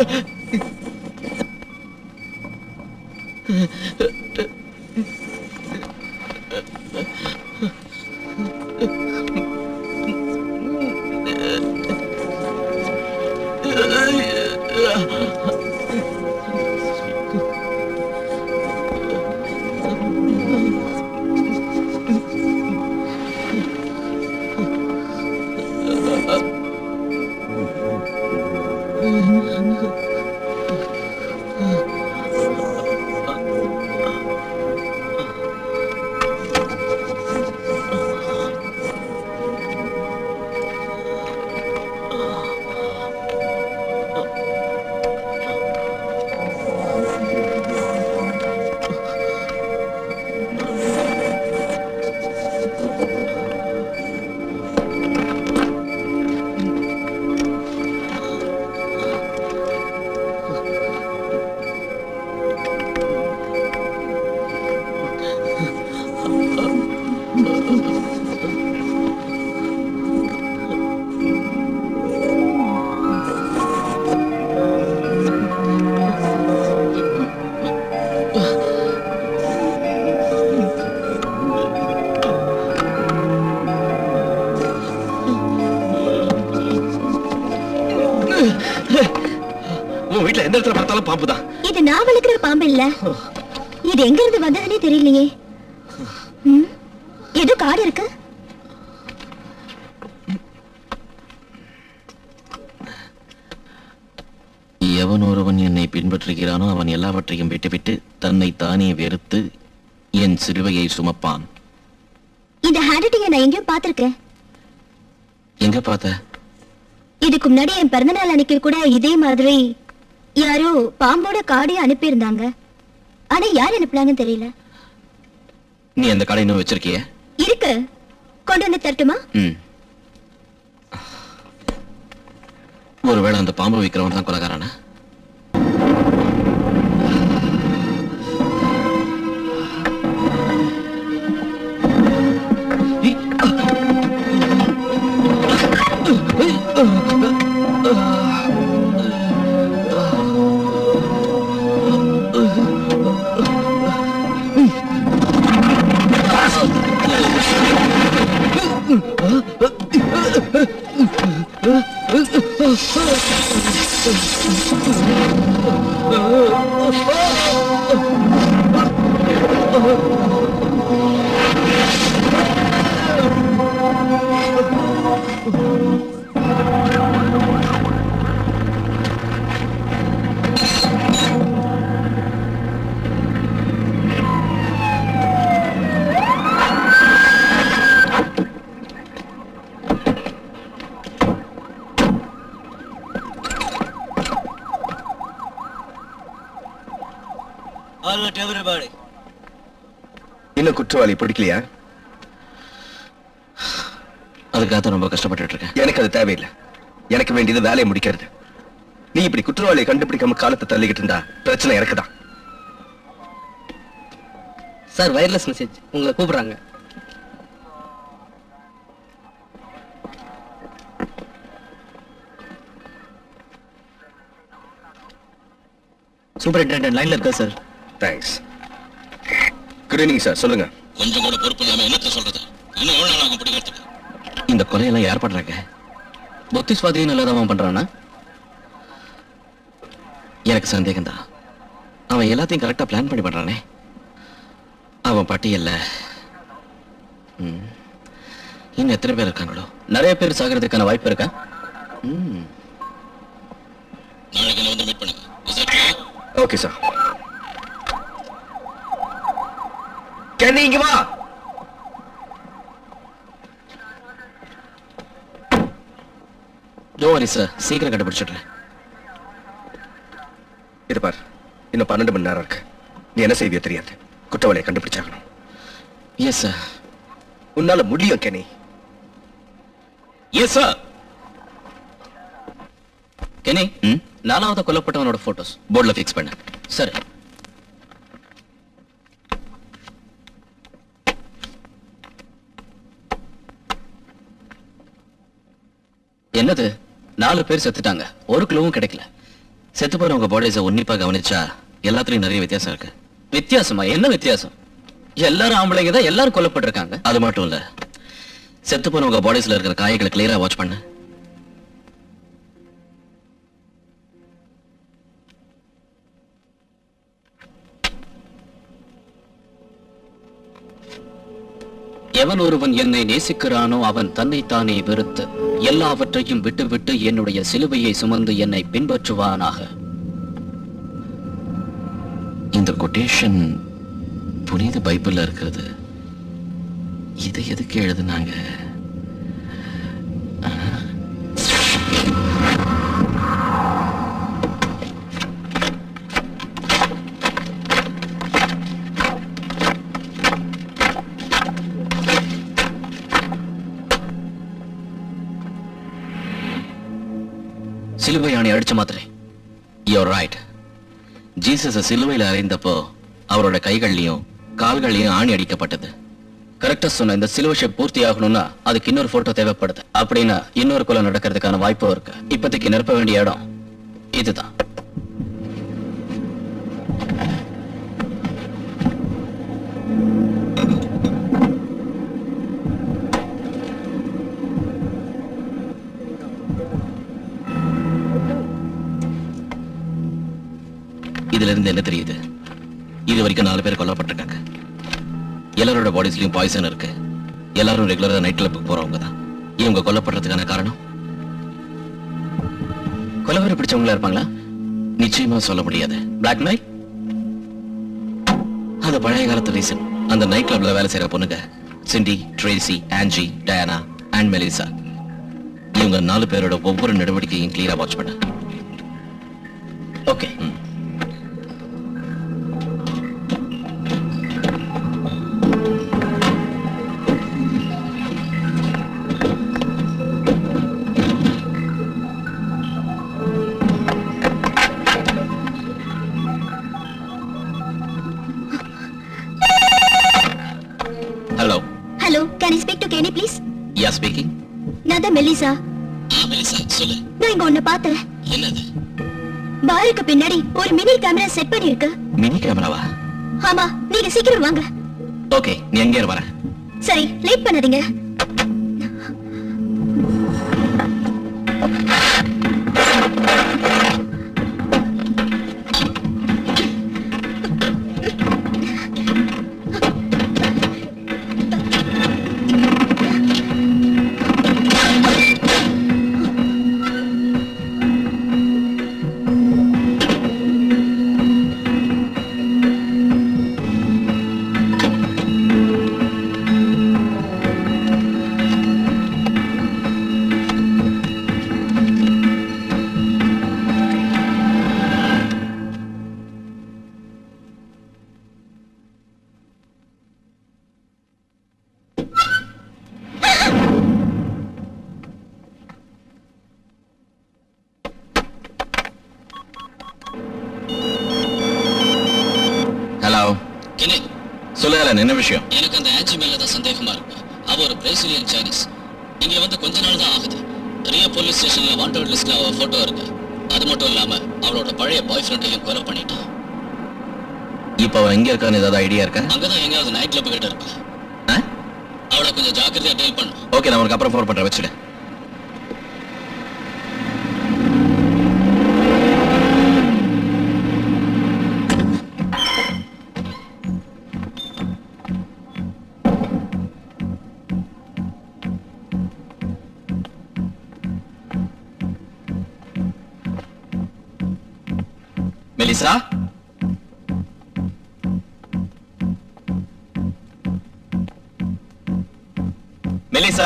உன் வீட்டுல எந்த இடத்துல பார்த்தாலும் பாம்பு தான் இது நான் வளர்க்கிற பாம்பு இல்ல இது எங்க இருந்து வந்ததுன்னே தெரியலையே ம், ஏதோ காடு இருக்கு எவன் ஒருவன் என்னை பின்பற்றுகிறானோ அவன் எல்லாவற்றையும் விட்டுவிட்டு தன்னை தானே வெறுத்து என் சிலுவையை சுமப்பான் இந்த ஹேண்ட் ரைட்டிங்கை நான் எங்கேயும் பார்த்திருக்கேன் எங்க பார்த்த இதுக்கு முன்னாடி என் பிறந்தநாள் அன்னைக்கு கூட இதே மாதிரி யாரோ பாம்போட காடையை அனுப்பியிருந்தாங்க ஆனா யார் அனுப்புனாங்கன்னு தெரியல நீ அந்த கடை இன்னும் வச்சிருக்கிய இருக்கு கொண்டு வந்து தரட்டுமா ம் ஒருவேளை அந்த பாம்பு விற்கிறவன் தான் கொலகாரானா இன்னும் குற்றவாளி பிடிக்கலையா அதுக்காக தான் ரொம்ப கஷ்டப்பட்டுட்டு இருக்கேன் எனக்கு அது தேவையில்லை எனக்கு வேண்டியது வேலையை முடிக்கிறது நீ இப்படி குற்றவாளியை கண்டுபிடிக்காம காலத்தை தள்ளிக்கிட்டு இருந்தா பிரச்சனை எனக்கு தான் சார் வயர்லெஸ் மெசேஜ் உங்களை கூப்பிடுறாங்க சூப்பரிண்டென்டென்ட் லைன்ல இருக்கா sir thanks good evening sir சொல்லுங்க கொஞ்சம் கூட பொறுப்பு இல்லாம என்னத்த சொல்றது இன்னும் எவ்வளவு நாள் ஆகும் பிடிக்கிறதுக்கு இந்த கொலையெல்லாம் யார் பண்றாங்க புத்தி சுவாதீனம் இல்லாதவன் பண்றானா எனக்கு சந்தேகம்தான் அவன் எல்லாத்தையும் கரெக்டா பிளான் பண்ணி பண்றானே அவன் பட்டியல்ல ம், இன்னும் எத்தனை பேர் இருக்காங்களோ நிறைய பேர் சாகிறதுக்கான வாய்ப்பு இருக்கா ம். நாளைக்கு என்ன வந்து மீட் பண்ணுங்க ஓகே சார் கண்ணி இங்க வா ஜோவாரி சார் சீக்கிரம் கண்டுபிடிச்சிடுறேன் இது பார் இன்னும் பன்னெண்டு மணி நேரம் இருக்கு நீ என்ன செய்வியோ தெரியாது குற்றவாளியை கண்டுபிடிச்சாகணும் எஸ் சார் உன்னால முடியும் கெனி எஸ் சார் கெனி ம் நாலாவது கொல்லப்பட்டவனோட போட்டோஸ் போர்டில் ஃபிக்ஸ் பண்ணு சரி என்னது நாலு பேர் செத்துட்டாங்க ஒரு கிலோவும் கிடைக்கல செத்து போனவங்க பாடிஸை உன்னிப்பா கவனிச்சா எல்லாத்துலயும் நிறைய வித்தியாசம் இருக்கு வித்தியாசமா என்ன வித்தியாசம் எல்லாரும் ஆம்பளைங்க தான் எல்லாரும் கொல்லப்பட்டிருக்காங்க அது மட்டும் இல்ல செத்து போனவங்க பாடிஸ்ல இருக்கிற காயங்களை கிளியரா வாட்ச் பண்ணு எவன் ஒருவன் என்னை நேசிக்கிறானோ அவன் தன்னைத்தானே வெறுத்து எல்லாவற்றையும் விட்டுவிட்டு என்னுடைய சிலுவையை சுமந்து என்னை பின்பற்றுவானாக இந்த கொட்டேஷன் புனித பைபிள்ல இருக்கிறது இதை எதுக்கு எழுதுனாங்க ஆ? சிலுவை ஆணி அடிச்ச மாத்திரை யூர் ரைட் ஜீசஸ் சிலுவையில் அறைந்தப்போ அவரோட கைகள்லயும் கால்கள்லயும் ஆணி அடிக்கப்பட்டது கரெக்டா சொன்ன இந்த சிலுவை ஷேப் பூர்த்தி ஆகணும்னா அதுக்கு இன்னொரு போட்டோ தேவைப்படுது அப்படின்னா இன்னொரு கொலை நடக்கிறதுக்கான வாய்ப்பும் இருக்கு இப்போதைக்கு நிரப்ப வேண்டிய இடம் இதுதான் இதுல இருந்து என்ன தெரியுது இது வரைக்கும் நாலு பேர் கொல்லப்பட்டிருக்காங்க எல்லாரோட பாடிஸ்லயும் பாய்சன் இருக்கு எல்லாரும் ரெகுலரா நைட் கிளப்புக்கு போறவங்க தான் இவங்க கொல்லப்படுறதுக்கான காரணம் கொலவரை பிடிச்சவங்களா இருப்பாங்களா நிச்சயமா சொல்ல முடியாது பிளாக் நைட் அது பழைய காலத்து ரீசன் அந்த நைட் கிளப்ல வேலை செய்யற பொண்ணுங்க Cindy Tracy Angie Diana and Melissa இவங்க நாலு பேரோட ஒவ்வொரு நடவடிக்கையும் கிளியரா வாட்ச் பண்ண okay hello hello can speak to Kenny please yeah speaking நான் தான் மெல்லிசா மெலிசா சொல்லு நான் இங்க ஒண்ணு பார்த்தேன் என்னது பாருக்கு பின்னாடி ஒரு மினி கேமரா செட் பண்ணிருக்கு மினி கேமராவா ஆமா நீங்க சீக்கிரம் வாங்க ஓகே நீ எங்கே வர சரி லேட் பண்ணாதீங்க ஹலோ கிளே சொல்லுங்க என்ன விஷயம் எனக்கு அந்த ஆன்ஜி மேல தான் சந்தேகமா இருக்கு அவ ஒரு பிரேசிலியன் சைனீஸ் இங்க வந்து கொஞ்ச நாள் தான் ஆகுது ரியா போலீஸ் ஸ்டேஷன்ல வாண்டட் லிஸ்ட்ல அவ போட்டோ இருக்கு அது மட்டும் இல்லாம அவளோட பழைய பாய் ஃப்ரெண்டையும் கொலை பண்ணிட்டான் இப்ப அவன் எங்க இருக்கான்னு ஏதாவது ஐடியா இருக்கா அங்கதான் எங்கேயாவது நைட் கிளப் கிட்ட இருப்பா ஆ? அவளை கொஞ்சம் ஜாக்கிரதையா டீல் பண்ணு ஓகே நான் உனக்கு அப்புறம் ஃபோன் பண்றேன் வச்சுடு மெலிசா மெலிசா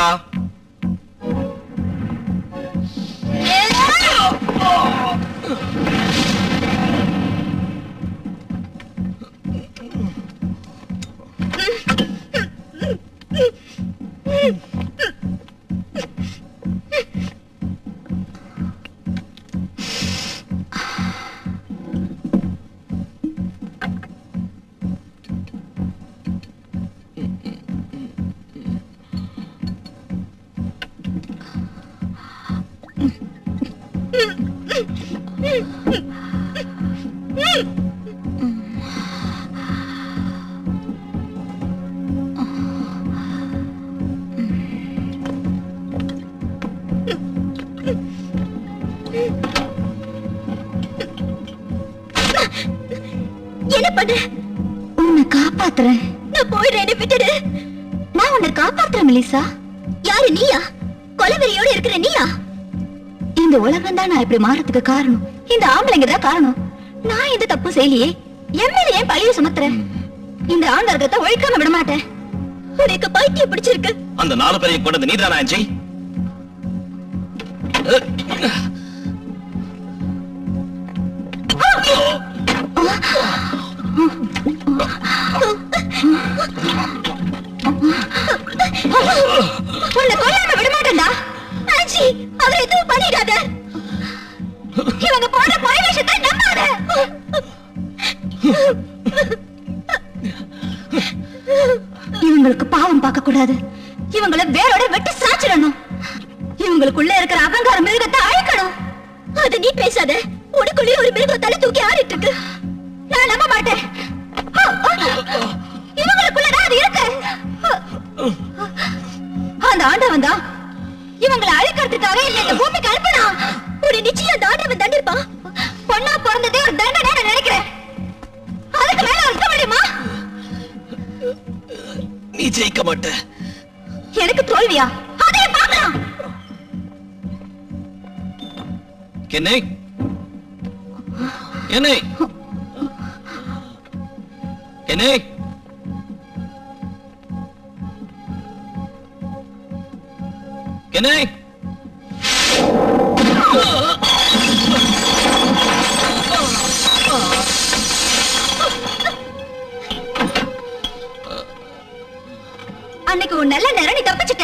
என்ன பண்ண உன்னை காப்பாத்துறேன் நான் போயிடுறேன் விட்டுடு நான் உன்னை காப்பாத்துறேன் மெலிசா யாரு நீயா கொலவெறியோட இருக்கிற நீயா இந்த உலகம் தான் நான் இப்படி மாறதுக்கு காரணம் இந்த ஆம்பளைங்க தான் காரணம் நான் எந்த தப்பு செய்யலையே என் மேல ஏன் பழிய சுமத்துறேன் இந்த ஆண் வர்க்கத்தை ஒழிக்காம விட மாட்டேன் உனக்கு பைத்தியம் பிடிச்சிருக்கு அந்த நாலு பேரையும் கொண்டது நீதானா ஆஞ்சி உன்னை கொல்லாம விட மாட்டேன்டா ஆஞ்சி அவர் எதுவும் பண்ணிடாத இவங்க போடுற பொய் விஷயத்தை நம்பாத இவங்களுக்கு பாவம் பார்க்க கூடாது இவங்கள வேரோட வெட்டி சாச்சிடணும் இவங்களுக்குள்ள இருக்கிற அகங்கார மிருகத்தை அழிக்கணும் அது நீ பேசாத உனக்குள்ளே ஒரு மிருகம் தலை தூக்கி ஆடிட்டு இருக்கு நான் நம்ப மாட்டேன் இவங்களுக்குள்ளதான் அது இருக்கு அந்த ஆண்டவன் தான் இவங்களை அழிக்கிறதுக்காக என்ன இந்த பூமிக்கு அனுப்பினா ஒரு நிச்சயம் அந்த ஆண்டவன் தண்டிருப்பான் பொண்ணா பிறந்ததே ஒரு தண்டனை நான் நினைக்கிறேன் அதுக்கு மேல இருக்க முடியுமா நீ ஜெயிக்க மாட்ட எனக்கு தோல்வியா அதையும் பார்க்கலாம் என்னை என்னை என்னை என்னை அன்னைக்கு ஒரு நல்ல நேரம் நீ தப்பிச்சிட்ட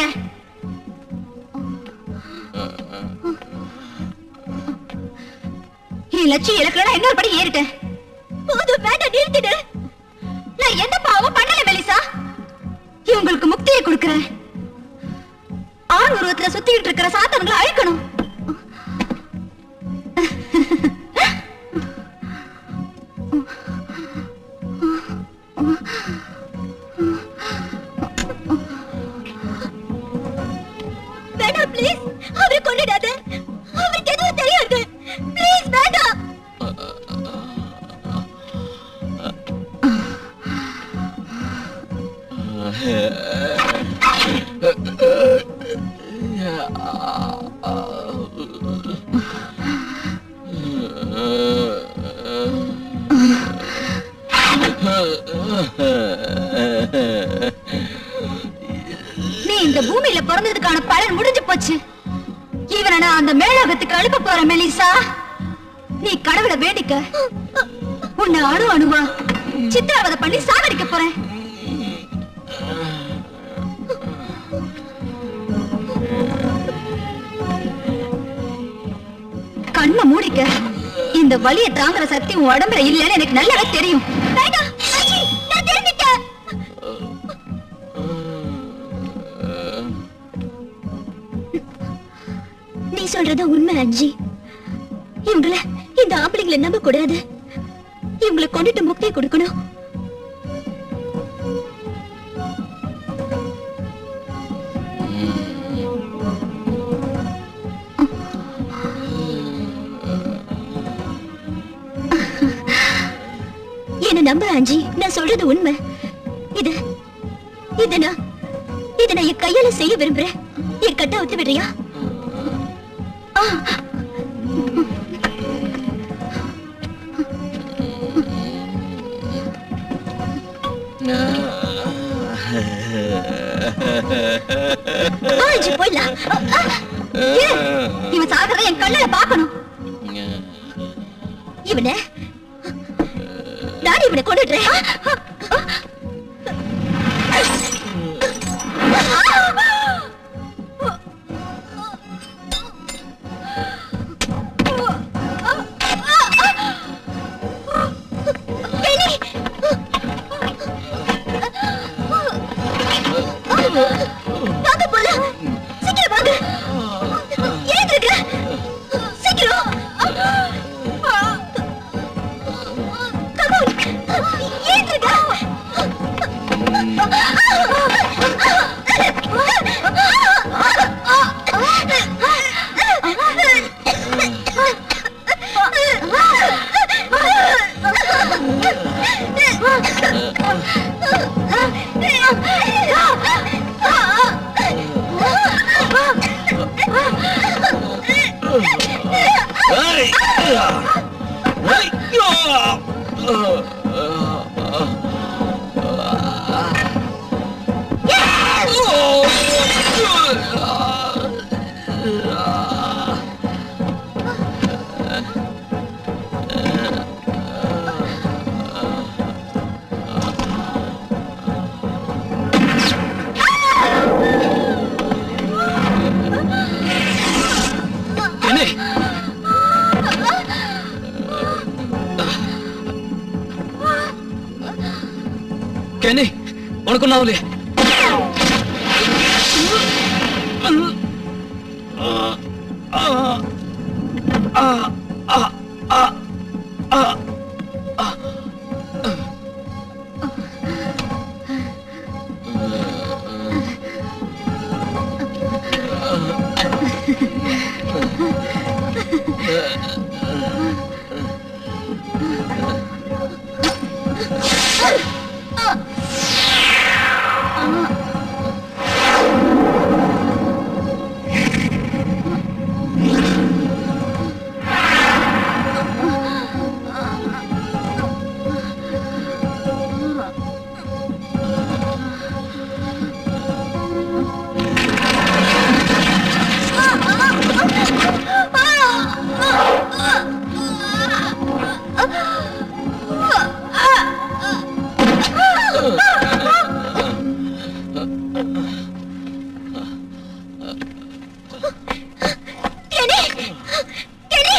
என் லட்சியம் இலக்குல இன்னொரு படி ஏறிட்டேன் போதும் வேண்டாம் நிறுத்திடு நான் எந்த பாவம் பண்ணல மெலிசா இவங்களுக்கு முக்தியை கொடுக்கிறேன் ஆண் உருவத்துல சுத்திக்கிட்டு இருக்கிற சாத்தவங்களை அழிக்கணும் வேண்டாம் ப்ளீஸ் அவரை கொண்டுடாத அவருக்கு எதுவும் தெரியாது ப்ளீஸ் வேண்டாம் நீ இந்த பூமியில பிறந்ததுக்கான பலன் முடிஞ்சு போச்சு இவனை நான் அந்த மேலோகத்துக்கு அனுப்ப போறேன் மெலிசா நீ கடவுளை வேண்டிக்க உன்னை அணு அணுவா சித்திரவதை பண்ணி சாகடிக்க போறேன் கண்ணை மூடிக்க இந்த வலியை தாங்குற சக்தி உன் உடம்புல இல்லைன்னு எனக்கு நல்லாவே தெரியும் வேண்டாம், அஜி, நான் தெரிஞ்சுட்டேன். நீ சொல்றது உண்மை அஞ்சி இவங்கள இந்த ஆம்பளைங்களை நம்ப கூடாது இவங்களை கொண்டுட்டு முக்தியை கொடுக்கணும் என்ன நம்ப அஞ்சி நான் சொல்றது உண்மை இது இது நான் இதை நான் என் கையால செய்ய விரும்புறேன் என் கட்ட ஒத்து விடுறியா ஆஞ்சு போயிடலாம் இரு, இவன் சாகிறத என் கண்ணுல பார்க்கணும் இவனை நான் இவனை கொண்டுடுறேன் வேணி வாங்க போலாம் சீக்கிரம் வாங்க ஏந்திருக்க சீக்கிரம் என்ன கெனி உனக்கு ஒன்றும் ஆகலையே கெனி கெனி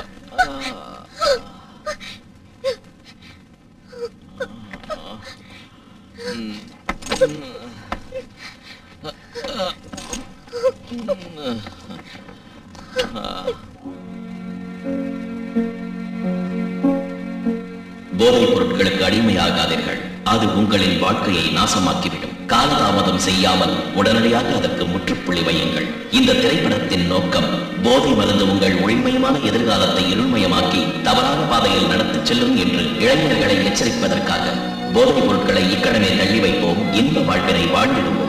போதைப் பொருட்களுக்கு அடிமையாகாதீர்கள் அது உங்களின் வாழ்க்கையை நாசமாக்கிவிடும் காலதாமதம் செய்யாமல் உடனடியாக அதற்கு முற்றுப்புள்ளி வையுங்கள் இந்த திரைப்படத்தின் நோக்கம் போதை மருந்து உங்கள் ஒளிமயமான எதிர்காலத்தை இருள்மயமாக்கி தவறான பாதையில் நடத்திச் செல்லும் என்று இளைஞர்களை எச்சரிப்பதற்காக போதைப் பொருட்களை இக்கணமே தள்ளி வைப்போம் இன்ப வாழ்வினை வாழ்ந்திடுவோம்